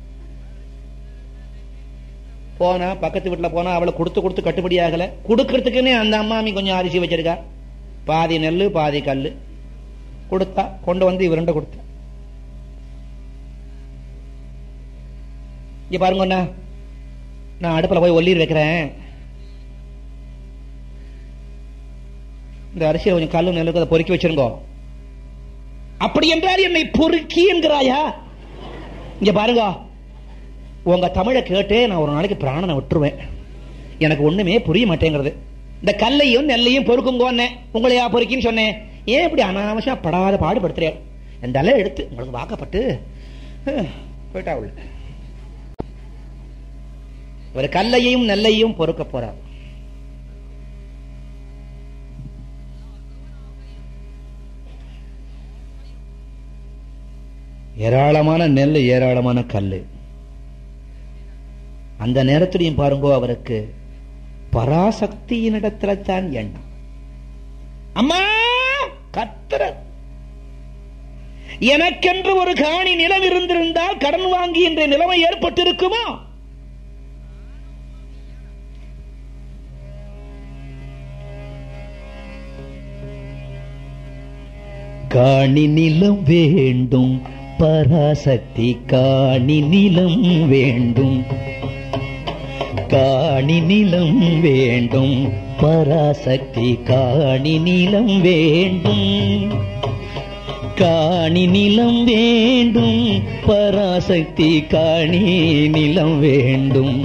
போனா பக்கத்து வீட்டுல போனா அவளை கொடுத்து கொடுத்து கட்டுப்படி ஆகல கொடுக்கறதுக்குன்னே அந்த அம்மாமி கொஞ்சம் அரிசி வச்சிருக்கா பாதி நெல்லு பாதி கல்லு கொடுத்தா கொண்டு வந்து இவருண்ட கொடுத்தா இங்க பாருங்க நான் அடுப்புல போய் ஒல்லீர் வைக்கிறேன் இந்த அரிசியை கொஞ்சம் கல்லு நெல்லுக்கு அதை பொறுக்கி வச்சிருங்கோ அப்படி என்றால் என்னை பொறுக்கி என்கிறாயா இங்க பாருங்க உங்க தமிழை கேட்டு நான் ஒரு நாளைக்கு பிராணனை விட்டுருவேன் எனக்கு ஒண்ணுமே புரிய மாட்டேங்கிறது இந்த கல்லையும் நெல்லையும் பொறுக்குங்கோன்னே உங்களையா பொறுக்கின்னு சொன்னேன் ஏன் இப்படி அனாவசியம் படாத பாடுபடுத்துறேன் இந்த அலை எடுத்து உங்களுக்கு வாக்கப்பட்டு அஹ், போயிட்டா உள்ள ஒரு கல்லையும் நெல்லையும் பொறுக்க போறார் ஏராளமான நெல் ஏராளமான கல்லு அந்த நேரத்திலையும் பாருங்கோ அவருக்கு பராசக்தியினிடத்துல தான் எண்ணம் அம்மா கத்திர எனக்கென்று ஒரு காணி நிலம் இருந்திருந்தால் கடன் வாங்கி என்ற நிலைமை ஏற்பட்டிருக்குமா காணி நிலம் வேண்டும் பராசக்தி காணி நிலம் வேண்டும் காணி நிலம் வேண்டும் பராசக்தி காணி நிலம் வேண்டும் காணி நிலம் வேண்டும் பராசக்தி காணி நிலம் வேண்டும்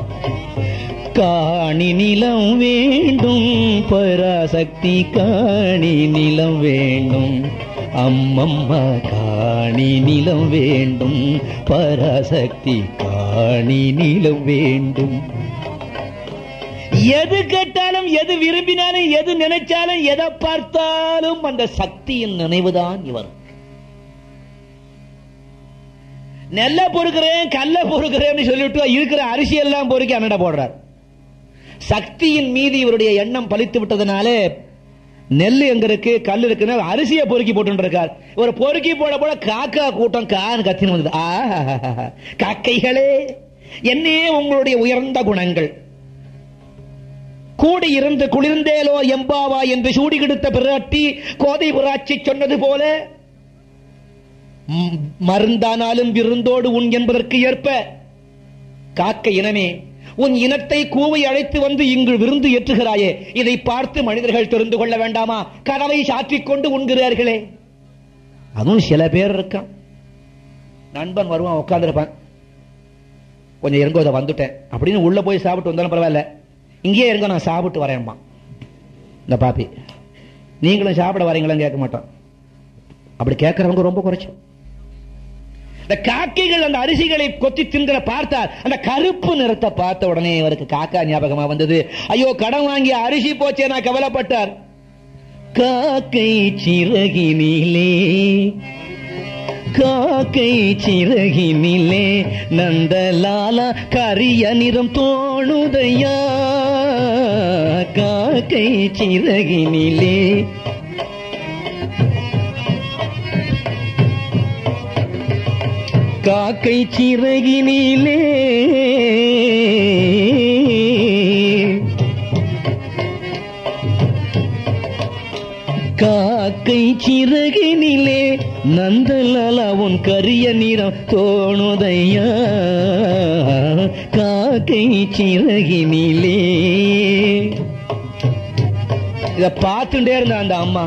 காணி நிலம் வேண்டும் பராசக்தி காணி நிலம் வேண்டும் அம்மம்மா காணி நிலம் வேண்டும் பராசக்தி காணி நிலம் வேண்டும் எது கேட்டாலும் எது விரும்பினாலும் எது நினைச்சாலும் எதை பார்த்தாலும் அந்த சக்தியின் நினைவுதான் இவர் நெல்ல பொறுக்கிறேன் கல்ல பொறுக்கிறேன்னு சொல்லிட்டு இருக்கிற அரிசி எல்லாம் பொறுக்கி அண்ணட போடுறார் சக்தியின் மீது இவருடைய எண்ணம் பலித்து விட்டதுனாலே நெல் எங்க இருக்கு கல் இருக்குன்னு அரிசியை பொறுக்கி போட்டு இருக்கார் இவர் பொறுக்கி போட போட காக்கா கூட்டம் கான்னு கத்தின்னு வந்தது ஆஹா காக்கைகளே என்னே உங்களுடைய உயர்ந்த குணங்கள் கூடி இருந்து குளிர்ந்தேலோ எம்பாவா என்று சூடி கிடுத்த பிராட்டி கோதை புராட்சி சொன்னது போல ம், மருந்தானாலும் விருந்தோடு உன் என்பதற்கு ஏற்ப காக்க இனமே உன் இனத்தை கூவை அழைத்து வந்து இங்கு விருந்து ஏற்றுகிறாயே இதை பார்த்து மனிதர்கள் தெரிந்து கொள்ள வேண்டாமா கனவை சாற்றிக் கொண்டு உண்கிறார்களே அதுவும் சில பேர் இருக்கான் நண்பன் வருவான் உட்கார்ந்துருப்பான் கொஞ்சம் இருங்கோ இதை வந்துட்டேன் அப்படின்னு உள்ள போய் சாப்பிட்டு வந்தாலும் பரவாயில்ல இங்கேயே இருங்க நான் சாப்பிட்டு வரேன்மா இந்த பாப்பி நீங்களும் சாப்பிட வரீங்களான்னு கேட்க மாட்டோம் அப்படி கேட்கறவங்க ரொம்ப குறைச்சு இந்த காக்கைகள் அந்த அரிசிகளை கொத்தி தின்கிற பார்த்தார் அந்த கருப்பு நிறத்தை பார்த்த உடனே இவருக்கு காக்கா ஞாபகமா வந்தது ஐயோ கடன் வாங்கி அரிசி போச்சே நான் கவலைப்பட்டார் காக்கை சிறகினிலே காக்கை சிறகினிலே நந்தலாலா கரிய நிறம் தோணுதையா காக்கை சிறகினிலே காக்கை சிறகினிலே காக்கை சிறகினிலே நந்தலாலா உன் கரிய நிறம் தோணுதையா காக்கை சிறகினிலே இத பார்த்துட்டே இருந்த அந்த அம்மா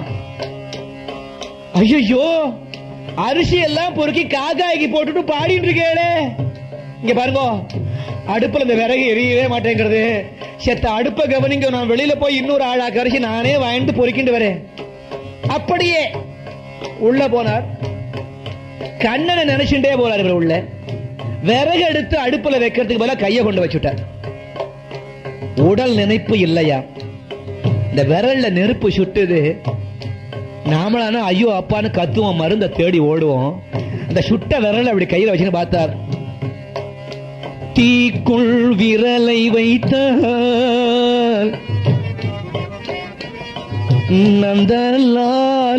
ஐயோ அரிசி எல்லாம் பொறுக்கி காக்காய்க்கு போட்டுட்டு பாடிட்டு இருக்கேளே இங்க பாருங்க அடுப்புல இந்த விறகு எரியவே மாட்டேங்கிறது செத்த அடுப்பை கவனிங்க நான் வெளியில போய் இன்னொரு ஆளாக்கு அரிசி நானே வாங்கிட்டு பொறுக்கிட்டு வரேன் அப்படியே உள்ள போனார் கண்ணனை நினைச்சுட்டே போறார் இவர் உள்ள விறகு எடுத்து அடுப்புல வைக்கிறதுக்கு பதிலா கையை கொண்டு வச்சுட்டார் உடல் நினைப்பு இல்லையா இந்த விரல்ல நெருப்பு சுட்டுது நாமளானா ஐயோ அப்பான்னு கத்துவோம் மருந்த தேடி ஓடுவோம் அந்த சுட்ட விரல் அப்படி கையில வச்சுன்னு பார்த்தார் தீக்குள் விரலை வைத்தால் நந்தலால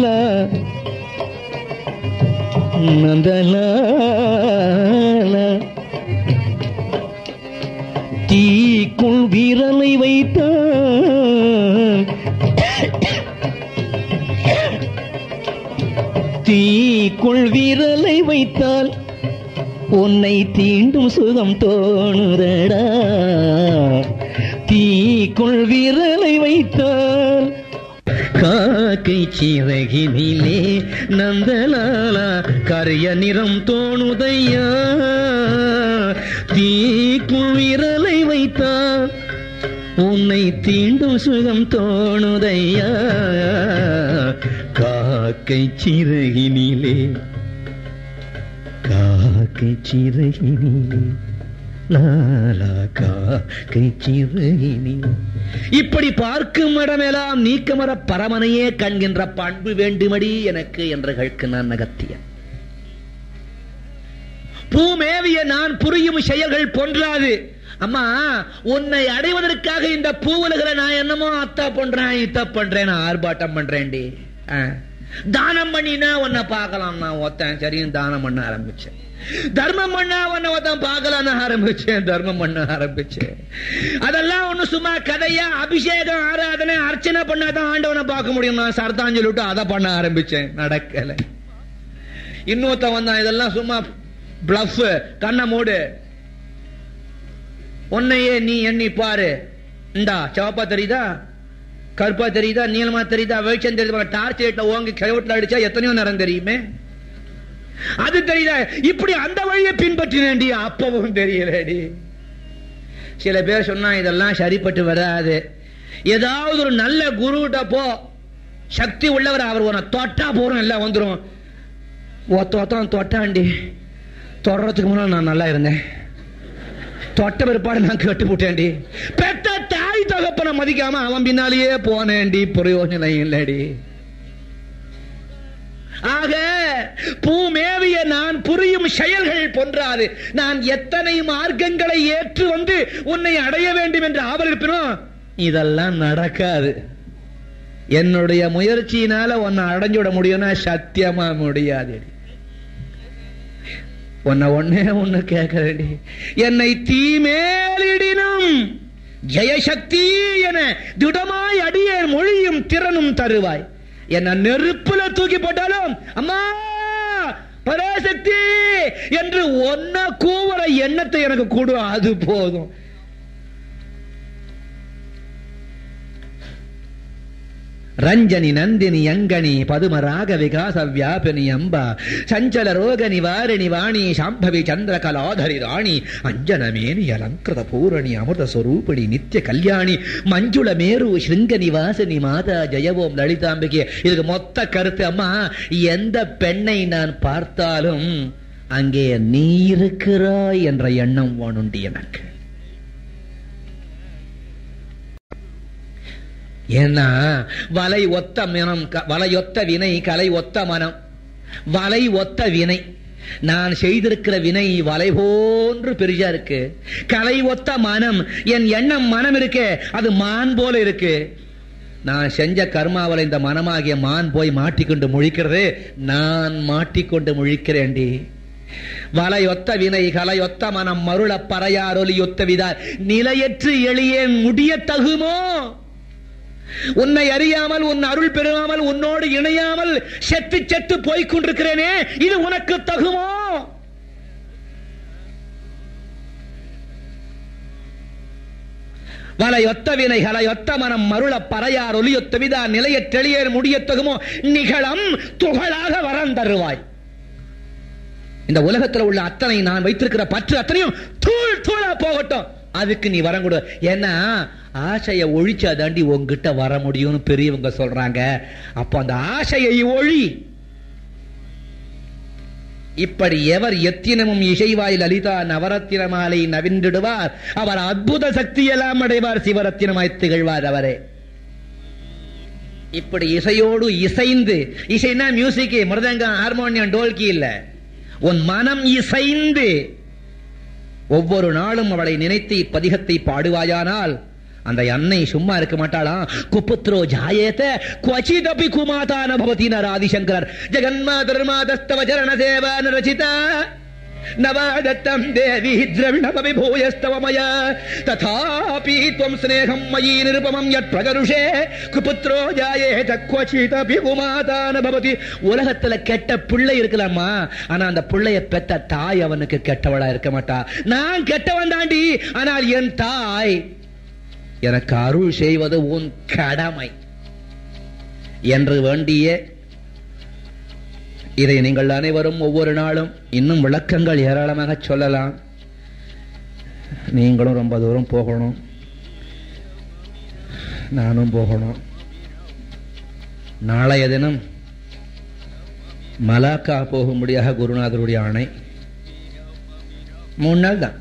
நந்தலால தீக்குள் விரலை வைத்தால் தீக்குள் விரலை வைத்தால் உன்னை தீண்டும் சுகம் தோணுதடா தீக்குள் விரலை வைத்தால்
காக்கை சிறகினிலே நந்தலாலா கரிய நிறம் தோணுதையா தீக்குள் விரலை வைத்தான் உன்னை தீண்டும் சுகம் தோணுதையா காக்கை சிறகினிலே காக்கை சிறகினிலே லாலா காக்கை சிறகினிலே இப்படி பார்க்கும் இடமெல்லாம் நீக்கமர பரமனையே கண்கின்ற பண்பு வேண்டுமடி எனக்கு என்று கேட்க நான் நகர்த்திய பூமேவிய நான் புரியும் செயல்கள் பொன்றாது அம்மா உன்னை அடைவதற்காக இந்த பூவுலகிற நான் என்னமோ அத்தா பண்றேன் இத்த பண்றேன் நான் ஆர்ப்பாட்டம் பண்றேன்டி ஆ. தானம் பண்ணினா உன்னை பார்க்கலாம் நான் ஒத்தன் சரியும் தானம் பண்ண ஆரம்பிச்சேன் தர்மம் பண்ணா உன்னை ஒருத்தன் பார்க்கலான்னு ஆரம்பிச்சேன் தர்மம் பண்ண ஆரம்பிச்சேன் அதெல்லாம் ஒண்ணு சும்மா கதையா அபிஷேகம் ஆராதனை அர்ச்சனை பண்ணாதான் ஆண்டவனை பார்க்க முடியும் நான் சர்தான் சொல்லிட்டு அதை பண்ண ஆரம்பிச்சேன் நடக்கல இன்னொருத்தன் வந்தான் இதெல்லாம் சும்மா பிளஃப் கண்ணை மூடு உன்னையே நீ எண்ணி பாரு இந்தா சிவப்பா தெரியுதா கருப்பா தெரியுதா நீளமா தெரியுதா வெளிச்சம் தெரியுதா டார்ச் லைட்ல ஓங்கி கைவட்டில் அடிச்சா எத்தனையோ நேரம் தெரியுமே அது தெரியல இப்படி அந்த வழியை பின்பற்றினேன்டி அப்பவும் தெரியலடி சில பேர் சொன்னா இதெல்லாம் சரிப்பட்டு வராது ஏதாவது ஒரு நல்ல குருகிட்ட போ சக்தி உள்ளவர் அவர் உன தொட்டா போறோம் எல்லாம் வந்துரும் ஒத்த ஒத்தம் தொட்டாண்டி தொடறதுக்கு முன்னாடி நான் நல்லா இருந்தேன் தொட்ட பிற்பாடு நான் கெட்டு போட்டேன்டி பெத்த தாய் தகப்பனை மதிக்காம அவன் பின்னாலேயே போனேன்டி பிரயோஜனம் இல்லடி ஆக பூமேவிய நான் புரியும் செயல்கள் பொன்றாது நான் எத்தனை மார்க்கங்களை ஏற்று வந்து உன்னை அடைய வேண்டும் என்று ஆவல் இருப்பினோம் இதெல்லாம் நடக்காது என்னுடைய முயற்சியினால உன்னை அடைஞ்சு விட முடியும்னா சத்தியமா முடியாது உன்னை ஒன்னே ஒண்ணு கேட்கிறேன் என்னை தீமேலிடினும் ஜெயசக்தி என திடமாய் அடிய மொழியும் திறனும் தருவாய் என்ன நெருப்புல தூக்கி போட்டாலும் அம்மா பராசக்தி என்று ஒன்ன கூவர எண்ணத்தை எனக்கு கூடும் அது போதும் ರಂಜನಿ ನಂದಿನಿ ಅಂಗಣಿ ಪದುಮ ರಾಗ ವಿಕಾಸ ವ್ಯಾಪಿನಿ ಎಂಬ ಚಂಚಲ ರೋಗ ನಿವಾರಿಣಿ ವಾಣಿ ಶಾಂಭವಿ ಚಂದ್ರ ಕಲಾಧರಿ ರಾಣಿ ಅಂಜನ ಮೇನಿ ಅಲಂಕೃತ ಪೂರಣಿ ಅಮೃತ ಸ್ವರೂಪಿಣಿ ನಿತ್ಯ ಕಲ್ಯಾಣಿ ಮಂಜುಳ ಮೇರು ಶೃಂಗ நிவாசினி மாதா ஜெயவோம் லலிதாம்பிகை இதுக்கு மொத்த கருத்து அம்மா எந்த பெண்ணை நான் பார்த்தாலும் அங்கே நீ இருக்கிறாய் என்ற எண்ணம் வானுண்டு எனக்கு ஏன்னா வலை ஒத்த மனம் க- வலையொத்த வினை கலை ஒத்த மனம் வலை ஒத்த வினை நான் செய்திருக்கிற வினை வலை போன்று பெரியா இருக்கு கலை ஒத்த மனம் என் எண்ணம் மனம் இருக்கு அது மான் போல இருக்கு நான் செஞ்ச கர்மாவலை இந்த மனமாகிய மான் போய் மாட்டிக்கொண்டு முழிக்கிறது நான் மாட்டிக்கொண்டு முழிக்கிறேன்டி வலையொத்த வினை கலையொத்த மனம் மருள பறையாரொலியொத்த விதார் நிலையற்று எளியேன் முடிய தகுமோ உன்னை அறியாமல் உன் அருள் பெறாமல் உன்னோடு இணையாமல் செத்து செத்து போய்க் கொண்டிருக்கிறேனே இது உனக்கு தகுமோ வலையொத்த வினை கலையொத்த மனம் மருள பறையார் ஒலியொத்த விதா நிலைய தெளியர் முடிய தகுமோ நிகழம் துகளாக வரம் தருவாய் இந்த உலகத்துல உள்ள அத்தனை நான் வைத்திருக்கிற பற்று அத்தனையும் தூள் தூளா போகட்டும் அதுக்கு நீ வரம் கொடு ஏன்னா ஆசையை ஒழிச்சா தாண்டி உங்ககிட்ட வர முடியும்னு பெரியவங்க சொல்றாங்க அப்போ அந்த ஆசையை ஒழி இப்படி எவர் எத்தினமும் இசைவாய் லலிதா நவரத்தின மாலை நவின்றிடுவார் அவர் அற்புத சக்தியெல்லாம் அடைவார் சிவரத்தினமாய் திகழ்வார் அவரே இப்படி இசையோடு இசைந்து இசைனா மியூசிக் மிருதங்கம் ஹார்மோனியம் டோல்கி இல்ல உன் மனம் இசைந்து ஒவ்வொரு நாளும் அவளை நினைத்து இப்பதிகத்தை பாடுவாயானால் அந்த அன்னை சும்மா இருக்க மாட்டாளாம் குப்புத்ரோ ஜாயேத குவச்சிதபி குமாதா ந பவதி நராதிசங்கரர் ஜெகன்மாதர்மாதஸ்தவ சரண சேவா ரச்சிதா நவாதத்தம் தேவி திரவிணமபி பூயஸ்தவ மய ததாபி त्वम् ஸ்நேகம் மயி நிருபமம் யத் பிரகருஷே குபுத்ரோ ஜாயேத குவச்சிதபி குமாதா ந பவதி உலகத்துல கெட்ட பிள்ளை இருக்கலாமா ஆனா அந்த பிள்ளைய பெத்த தாய் அவனுக்கு கெட்டவளா இருக்க மாட்டா நான் கெட்டவன் தாண்டி ஆனால் என் தாய் எனக்கு அருள் செய்வது உன் கடமை என்று வேண்டிய இதை நீங்கள் அனைவரும் ஒவ்வொரு நாளும் இன்னும் விளக்கங்கள் ஏராளமாக சொல்லலாம் நீங்களும் ரொம்ப தூரம் போகணும் நானும் போகணும் நாளைய தினம் மலாக்கா போகும்படியாக குருநாதருடைய ஆணை மூணு நாள் தான்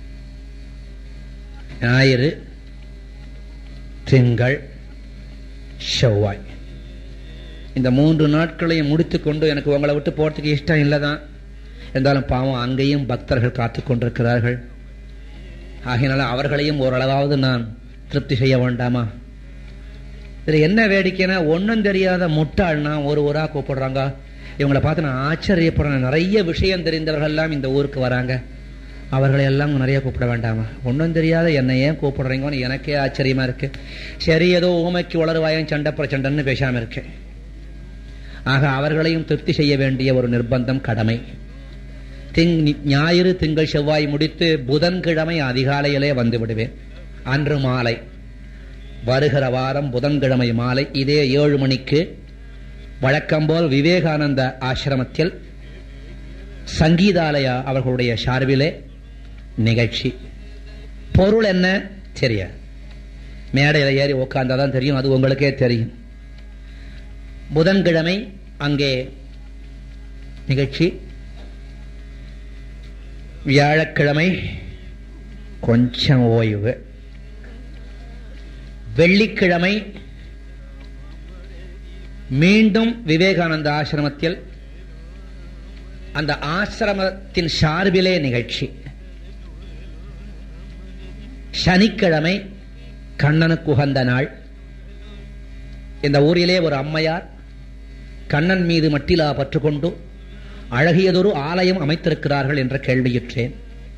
ஞாயிறு திங்கள் செவ்வாய் இந்த மூன்று நாட்களையும் முடித்துக்கொண்டு எனக்கு உங்களை விட்டு போறதுக்கு இஷ்டம் இல்லை தான் இருந்தாலும் பாவம் அங்கேயும் பக்தர்கள் காத்து கொண்டிருக்கிறார்கள் ஆகையினால அவர்களையும் ஓரளவாவது நான் திருப்தி செய்ய வேண்டாமா இதில் என்ன வேடிக்கைன்னா ஒன்றும் தெரியாத முட்டாள்னா ஒரு ஊராக கூப்பிடுறாங்க இவங்களை பார்த்து நான் ஆச்சரியப்படுறேன் நிறைய விஷயம் தெரிந்தவர்கள் எல்லாம் இந்த ஊருக்கு வராங்க அவர்களை எல்லாம் நிறைய கூப்பிட வேண்டாமா ஒன்றும் தெரியாத என்னை ஏன் கூப்பிடுறீங்கன்னு எனக்கே ஆச்சரியமா இருக்கு சரி ஏதோ ஊமைக்கு வளருவாயன் சண்டை பிரச்சண்டைன்னு பேசாம இருக்கேன் ஆக அவர்களையும் திருப்தி செய்ய வேண்டிய ஒரு நிர்பந்தம் கடமை திங் ஞாயிறு திங்கள் செவ்வாய் முடித்து புதன்கிழமை அதிகாலையிலே வந்து விடுவேன் அன்று மாலை வருகிற வாரம் புதன்கிழமை மாலை இதே ஏழு மணிக்கு வழக்கம்போல் விவேகானந்த ஆசிரமத்தில் சங்கீதாலயா அவர்களுடைய சார்பிலே நிகழ்ச்சி பொருள் என்ன தெரியாது மேடையில் ஏறி உட்கார்ந்தாதான் தெரியும் அது உங்களுக்கே தெரியும் புதன்கிழமை அங்கே நிகழ்ச்சி வியாழக்கிழமை கொஞ்சம் ஓய்வு வெள்ளிக்கிழமை மீண்டும் விவேகானந்த ஆசிரமத்தில் அந்த ஆசிரமத்தின் சார்பிலே நிகழ்ச்சி சனிக்கிழமை கண்ணனுக்கு உகந்த நாள் இந்த ஊரிலே ஒரு அம்மையார் கண்ணன் மீது மட்டிலா பற்றுக்கொண்டு அழகியதொரு ஆலயம் அமைத்திருக்கிறார்கள் என்ற கேள்வியுற்றேன்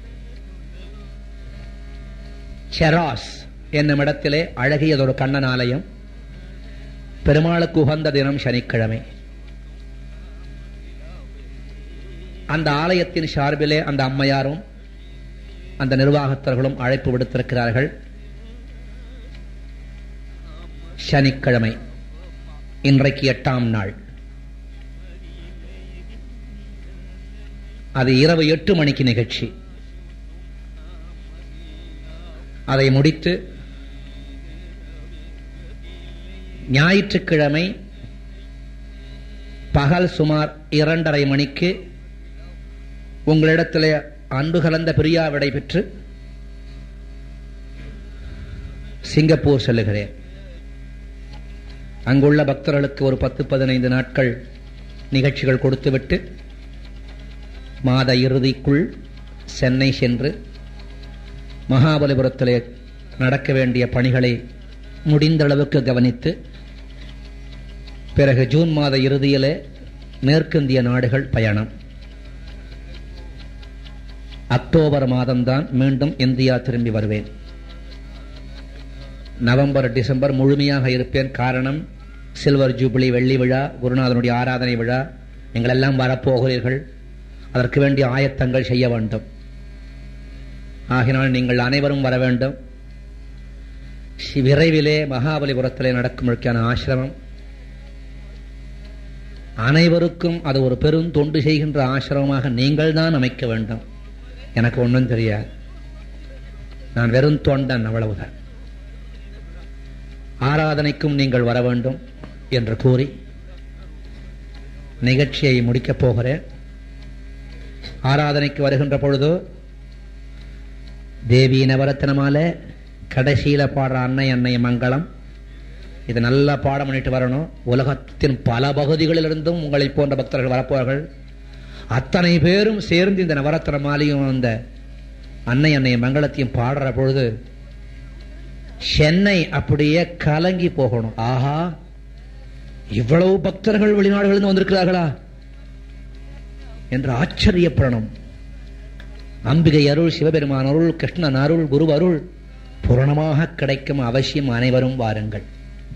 செராஸ் என்னும் இடத்திலே அழகியதொரு கண்ணன் ஆலயம் பெருமாளுக்கு உகந்த தினம் சனிக்கிழமை அந்த ஆலயத்தின் சார்பிலே அந்த அம்மையாரும் அந்த நிர்வாகத்தர்களும் அழைப்பு விடுத்திருக்கிறார்கள் சனிக்கிழமை இன்றைக்கு எட்டாம் நாள் அது இரவு எட்டு மணிக்கு நிகழ்ச்சி அதை முடித்து ஞாயிற்றுக்கிழமை பகல் சுமார் இரண்டரை மணிக்கு உங்களிடத்திலே அன்பு கலந்த பிரியா விடை பெற்று சிங்கப்பூர் செல்லுகிறேன் அங்குள்ள பக்தர்களுக்கு ஒரு பத்து பதினைந்து நாட்கள் நிகழ்ச்சிகள் கொடுத்துவிட்டு மாத இறுதிக்குள் சென்னை சென்று மகாபலிபுரத்திலே நடக்க வேண்டிய பணிகளை முடிந்த அளவுக்கு கவனித்து பிறகு ஜூன் மாத இறுதியிலே மேற்கிந்திய நாடுகள் பயணம் அக்டோபர் மாதம்தான் மீண்டும் இந்தியா திரும்பி வருவேன் நவம்பர் டிசம்பர் முழுமையாக இருப்பேன் காரணம் சில்வர் ஜூபிலி வெள்ளி விழா குருநாதனுடைய ஆராதனை விழா எங்களெல்லாம் வரப்போகிறீர்கள் அதற்கு வேண்டிய ஆயத்தங்கள் செய்ய வேண்டும் ஆகினால் நீங்கள் அனைவரும் வர வேண்டும் விரைவிலே மகாபலிபுரத்திலே நடக்கும்படியான ஆசிரமம் அனைவருக்கும் அது ஒரு பெரும் தொண்டு செய்கின்ற ஆசிரமமாக நீங்கள் தான் அமைக்க வேண்டும் எனக்கு ஒன்றும் தெரியாது நான் வெறும் தொண்டன் அவ்வளவுதான் ஆராதனைக்கும் நீங்கள் வர வேண்டும் என்று கூறி நிகழ்ச்சியை முடிக்கப் போகிறேன் ஆராதனைக்கு வருகின்ற பொழுது தேவி நவரத்னமால கடைசியில பாடுற அன்னை அன்னை மங்களம் இது நல்லா பாடம் பண்ணிட்டு வரணும் உலகத்தின் பல பகுதிகளிலிருந்தும் உங்களை போன்ற பக்தர்கள் வரப்போவார்கள் அத்தனை பேரும் சேர்ந்து இந்த நவரத்ன மாலையும் அந்த அன்னை அன்னை மங்களத்தையும் பாடுற பொழுது சென்னை அப்படியே கலங்கி போகணும் ஆஹா இவ்வளவு பக்தர்கள் வெளிநாடுகளிலிருந்து வந்திருக்கிறார்களா என்று ஆச்சரியப்படணும் அம்பிகை அருள் சிவபெருமான் அருள் கிருஷ்ணன் அருள் குரு அருள் பூரணமாக கிடைக்கும் அவசியம் அனைவரும் வாருங்கள்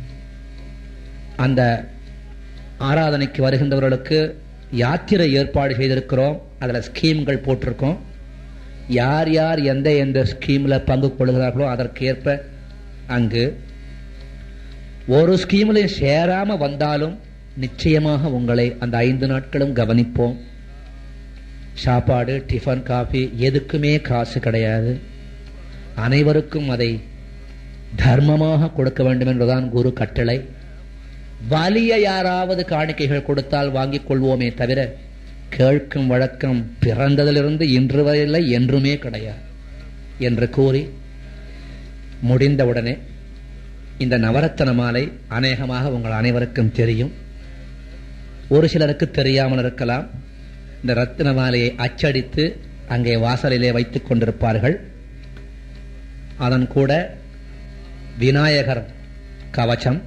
அந்த ஆராதனைக்கு வருகின்றவர்களுக்கு யாத்திரை ஏற்பாடு செய்திருக்கிறோம் அதில் ஸ்கீம்கள் போட்டிருக்கோம் யார் யார் எந்த எந்த ஸ்கீமில் பங்கு கொள்கிறார்களோ அதற்கு ஏற்ப அங்கு
ஒரு ஸ்கீம்லையும் சேராம வந்தாலும் நிச்சயமாக உங்களை அந்த ஐந்து நாட்களும் கவனிப்போம் சாப்பாடு டிஃபன் காஃபி எதுக்குமே காசு கிடையாது அனைவருக்கும் அதை தர்மமாக கொடுக்க வேண்டும் என்றுதான் குரு கட்டளை வலிய யாராவது காணிக்கைகள் கொடுத்தால் வாங்கிக் கொள்வோமே தவிர கேட்கும் வழக்கம் பிறந்ததிலிருந்து இன்று வரையில்லை என்றுமே கிடையாது என்று கூறி முடிந்தவுடனே இந்த நவரத்தன மாலை அநேகமாக உங்கள் அனைவருக்கும் தெரியும் ஒரு சிலருக்கு தெரியாமல் இருக்கலாம் இந்த ரத்தின மாலையை அச்சடித்து அங்கே வாசலிலே வைத்துக் கொண்டிருப்பார்கள் அதன் கூட விநாயகர் கவச்சம்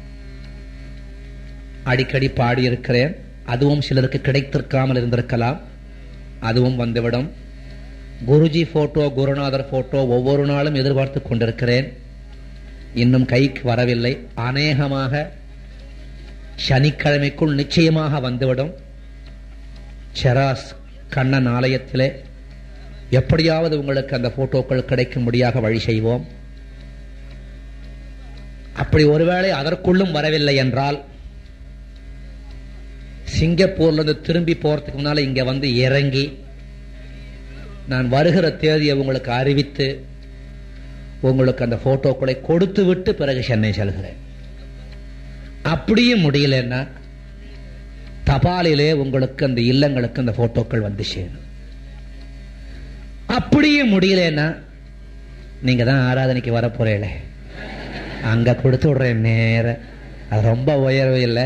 அடிக்கடி பாடியிருக்கிறேன் அதுவும் சிலருக்கு கிடைத்திருக்காமல் இருந்திருக்கலாம் அதுவும் வந்துவிடும் குருஜி போட்டோ குருநாதர் போட்டோ ஒவ்வொரு நாளும் எதிர்பார்த்து கொண்டிருக்கிறேன் இன்னும் கைக்கு வரவில்லை அநேகமாக சனிக்கிழமைக்குள் நிச்சயமாக வந்துவிடும் செராஸ் கண்ணன் ஆலயத்திலே எப்படியாவது உங்களுக்கு அந்த போட்டோக்கள் கிடைக்கும்படியாக வழி செய்வோம் அப்படி ஒருவேளை அதற்குள்ளும் வரவில்லை என்றால் சிங்கப்பூர்ல இருந்து திரும்பி போறதுக்கு முன்னால இங்க வந்து இறங்கி நான் வருகிற தேதியை உங்களுக்கு அறிவித்து உங்களுக்கு அந்த போட்டோக்களை கொடுத்து விட்டு பிறகு சென்னை செல்கிறேன் அப்படியும் முடியலன்னா தபாலிலே உங்களுக்கு அந்த இல்லங்களுக்கு அந்த போட்டோக்கள் வந்து சேரும் அப்படியும் முடியலன்னா நீங்க தான் ஆராதனைக்கு வர போறீங்களே அங்க கொடுத்து விடுறேன் நேர அது ரொம்ப உயர்வு இல்லை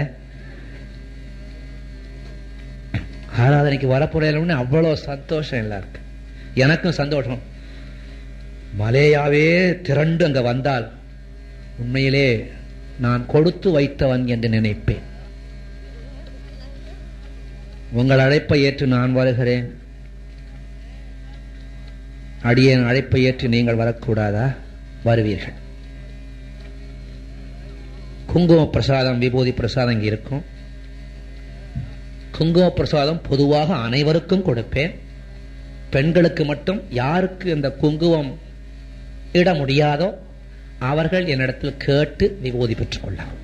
ஆராதனைக்கு வரப்போறேன்னு அவ்வளோ சந்தோஷம் எல்லாருக்கு எனக்கும் சந்தோஷம் மலேயாவே திரண்டு அங்க வந்தால் உண்மையிலே நான் கொடுத்து வைத்தவன் என்று நினைப்பேன் உங்கள் அழைப்பை ஏற்று நான் வருகிறேன் அடியேன் அழைப்பை ஏற்று நீங்கள் வரக்கூடாதா வருவீர்கள் குங்கும பிரசாதம் விபூதி பிரசாதம் இங்கே இருக்கும் குங்கும பிரசாதம் பொதுவாக அனைவருக்கும் கொடுப்பேன் பெண்களுக்கு மட்டும் யாருக்கு இந்த குங்குமம் இட முடியாதோ அவர்கள் என்னிடத்தில் கேட்டு விபூதி பெற்றுக் கொள்ளலாம்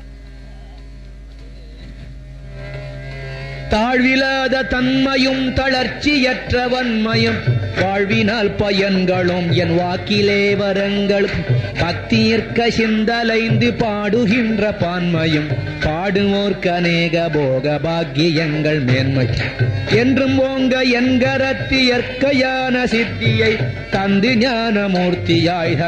தாழ்விலாத தன்மையும் தளர்ச்சியற்ற வன்மையும் வாழ்வினால் பயன்களும் என் வாக்கிலே வரங்கள் பக்தியிற்க சிந்தலைந்து பாடுகின்ற பான்மையும் பாடுவோர்க்கு அநேக போக பாக்கியங்கள் மேன்மை என்றும் ஓங்க என்கரத்தி இயற்கையான சித்தியை தந்து ஞானமூர்த்தியாய்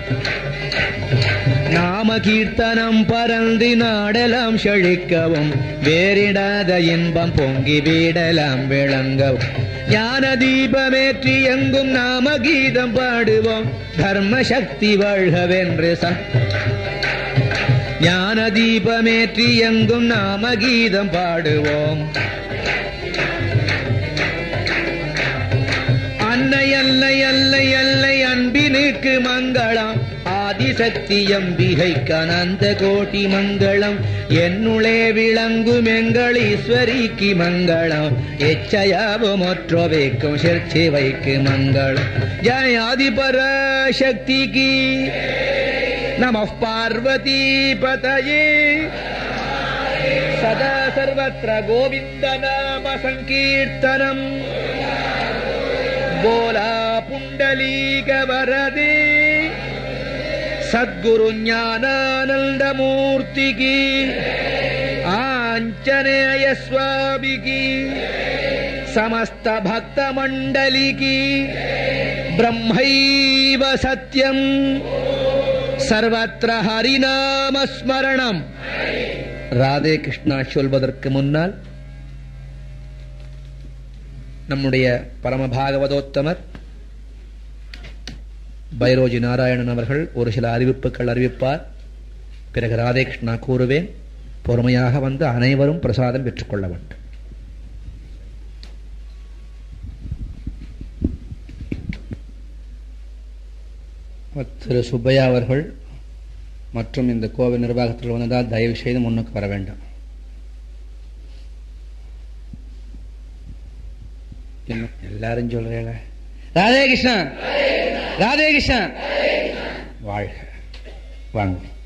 நாம கீர்த்தனம் பறந்து நாடலாம் செழிக்கவும் வேறிடாத இன்பம் பொங்கி வீடலாம் விளங்கவும் ஞான தீபமேற்றி எங்கும் நாம கீதம் பாடுவோம் தர்ம சக்தி வாழ்கவென்று ஞான தீபமேற்றி எங்கும் நாம கீதம் பாடுவோம் அன்னை அல்லை அல்லை அல்லை அன்பினுக்கு மங்களம் ஆதிசக்தி அம்பிகைக்கு அனந்த கோட்டி மங்களம் என்னுளே விளங்கும் எங்கள் ஈஸ்வரிக்கு மங்களம் எச்சயாவும் ஒற்றவைக்கும் சிற்சிவைக்கு மங்களம் ஜய ஆதிபர சக்திக்கு நம பார்வதி பதயே சதா சர்வத்திர கோவிந்த நாம சங்கீர்த்தனம் बोला पुण्डलीक वरदे सद्गुरु ज्ञानानंद मूर्ति की आंजनेय स्वामी की समस्त भक्त मंडली की ब्रह्मैव सत्यम सर्वत्र हरिनाम स्मरणम ராதே கிருஷ்ணா சொல்வதற்கு முன்னால் நம்முடைய பரமபாகவதோத்தமர் பைரோஜி நாராயணன் அவர்கள் ஒரு சில அறிவிப்புகள் அறிவிப்பார் பிறகு ராதே கிருஷ்ணா கூறுவேன் பொறுமையாக வந்து அனைவரும் பிரசாதம் பெற்றுக்கொள்ள வேண்டும் திரு சுப்பையா அவர்கள் மற்றும் இந்த கோவில் நிர்வாகத்தில் வந்ததால் தயவு செய்து முன்னுக்கு வர வேண்டும் என்ன எல்லாரும் சொல்றீங்கள ராதே கிருஷ்ணா ராதே கிருஷ்ணா வாழ்க வாங்க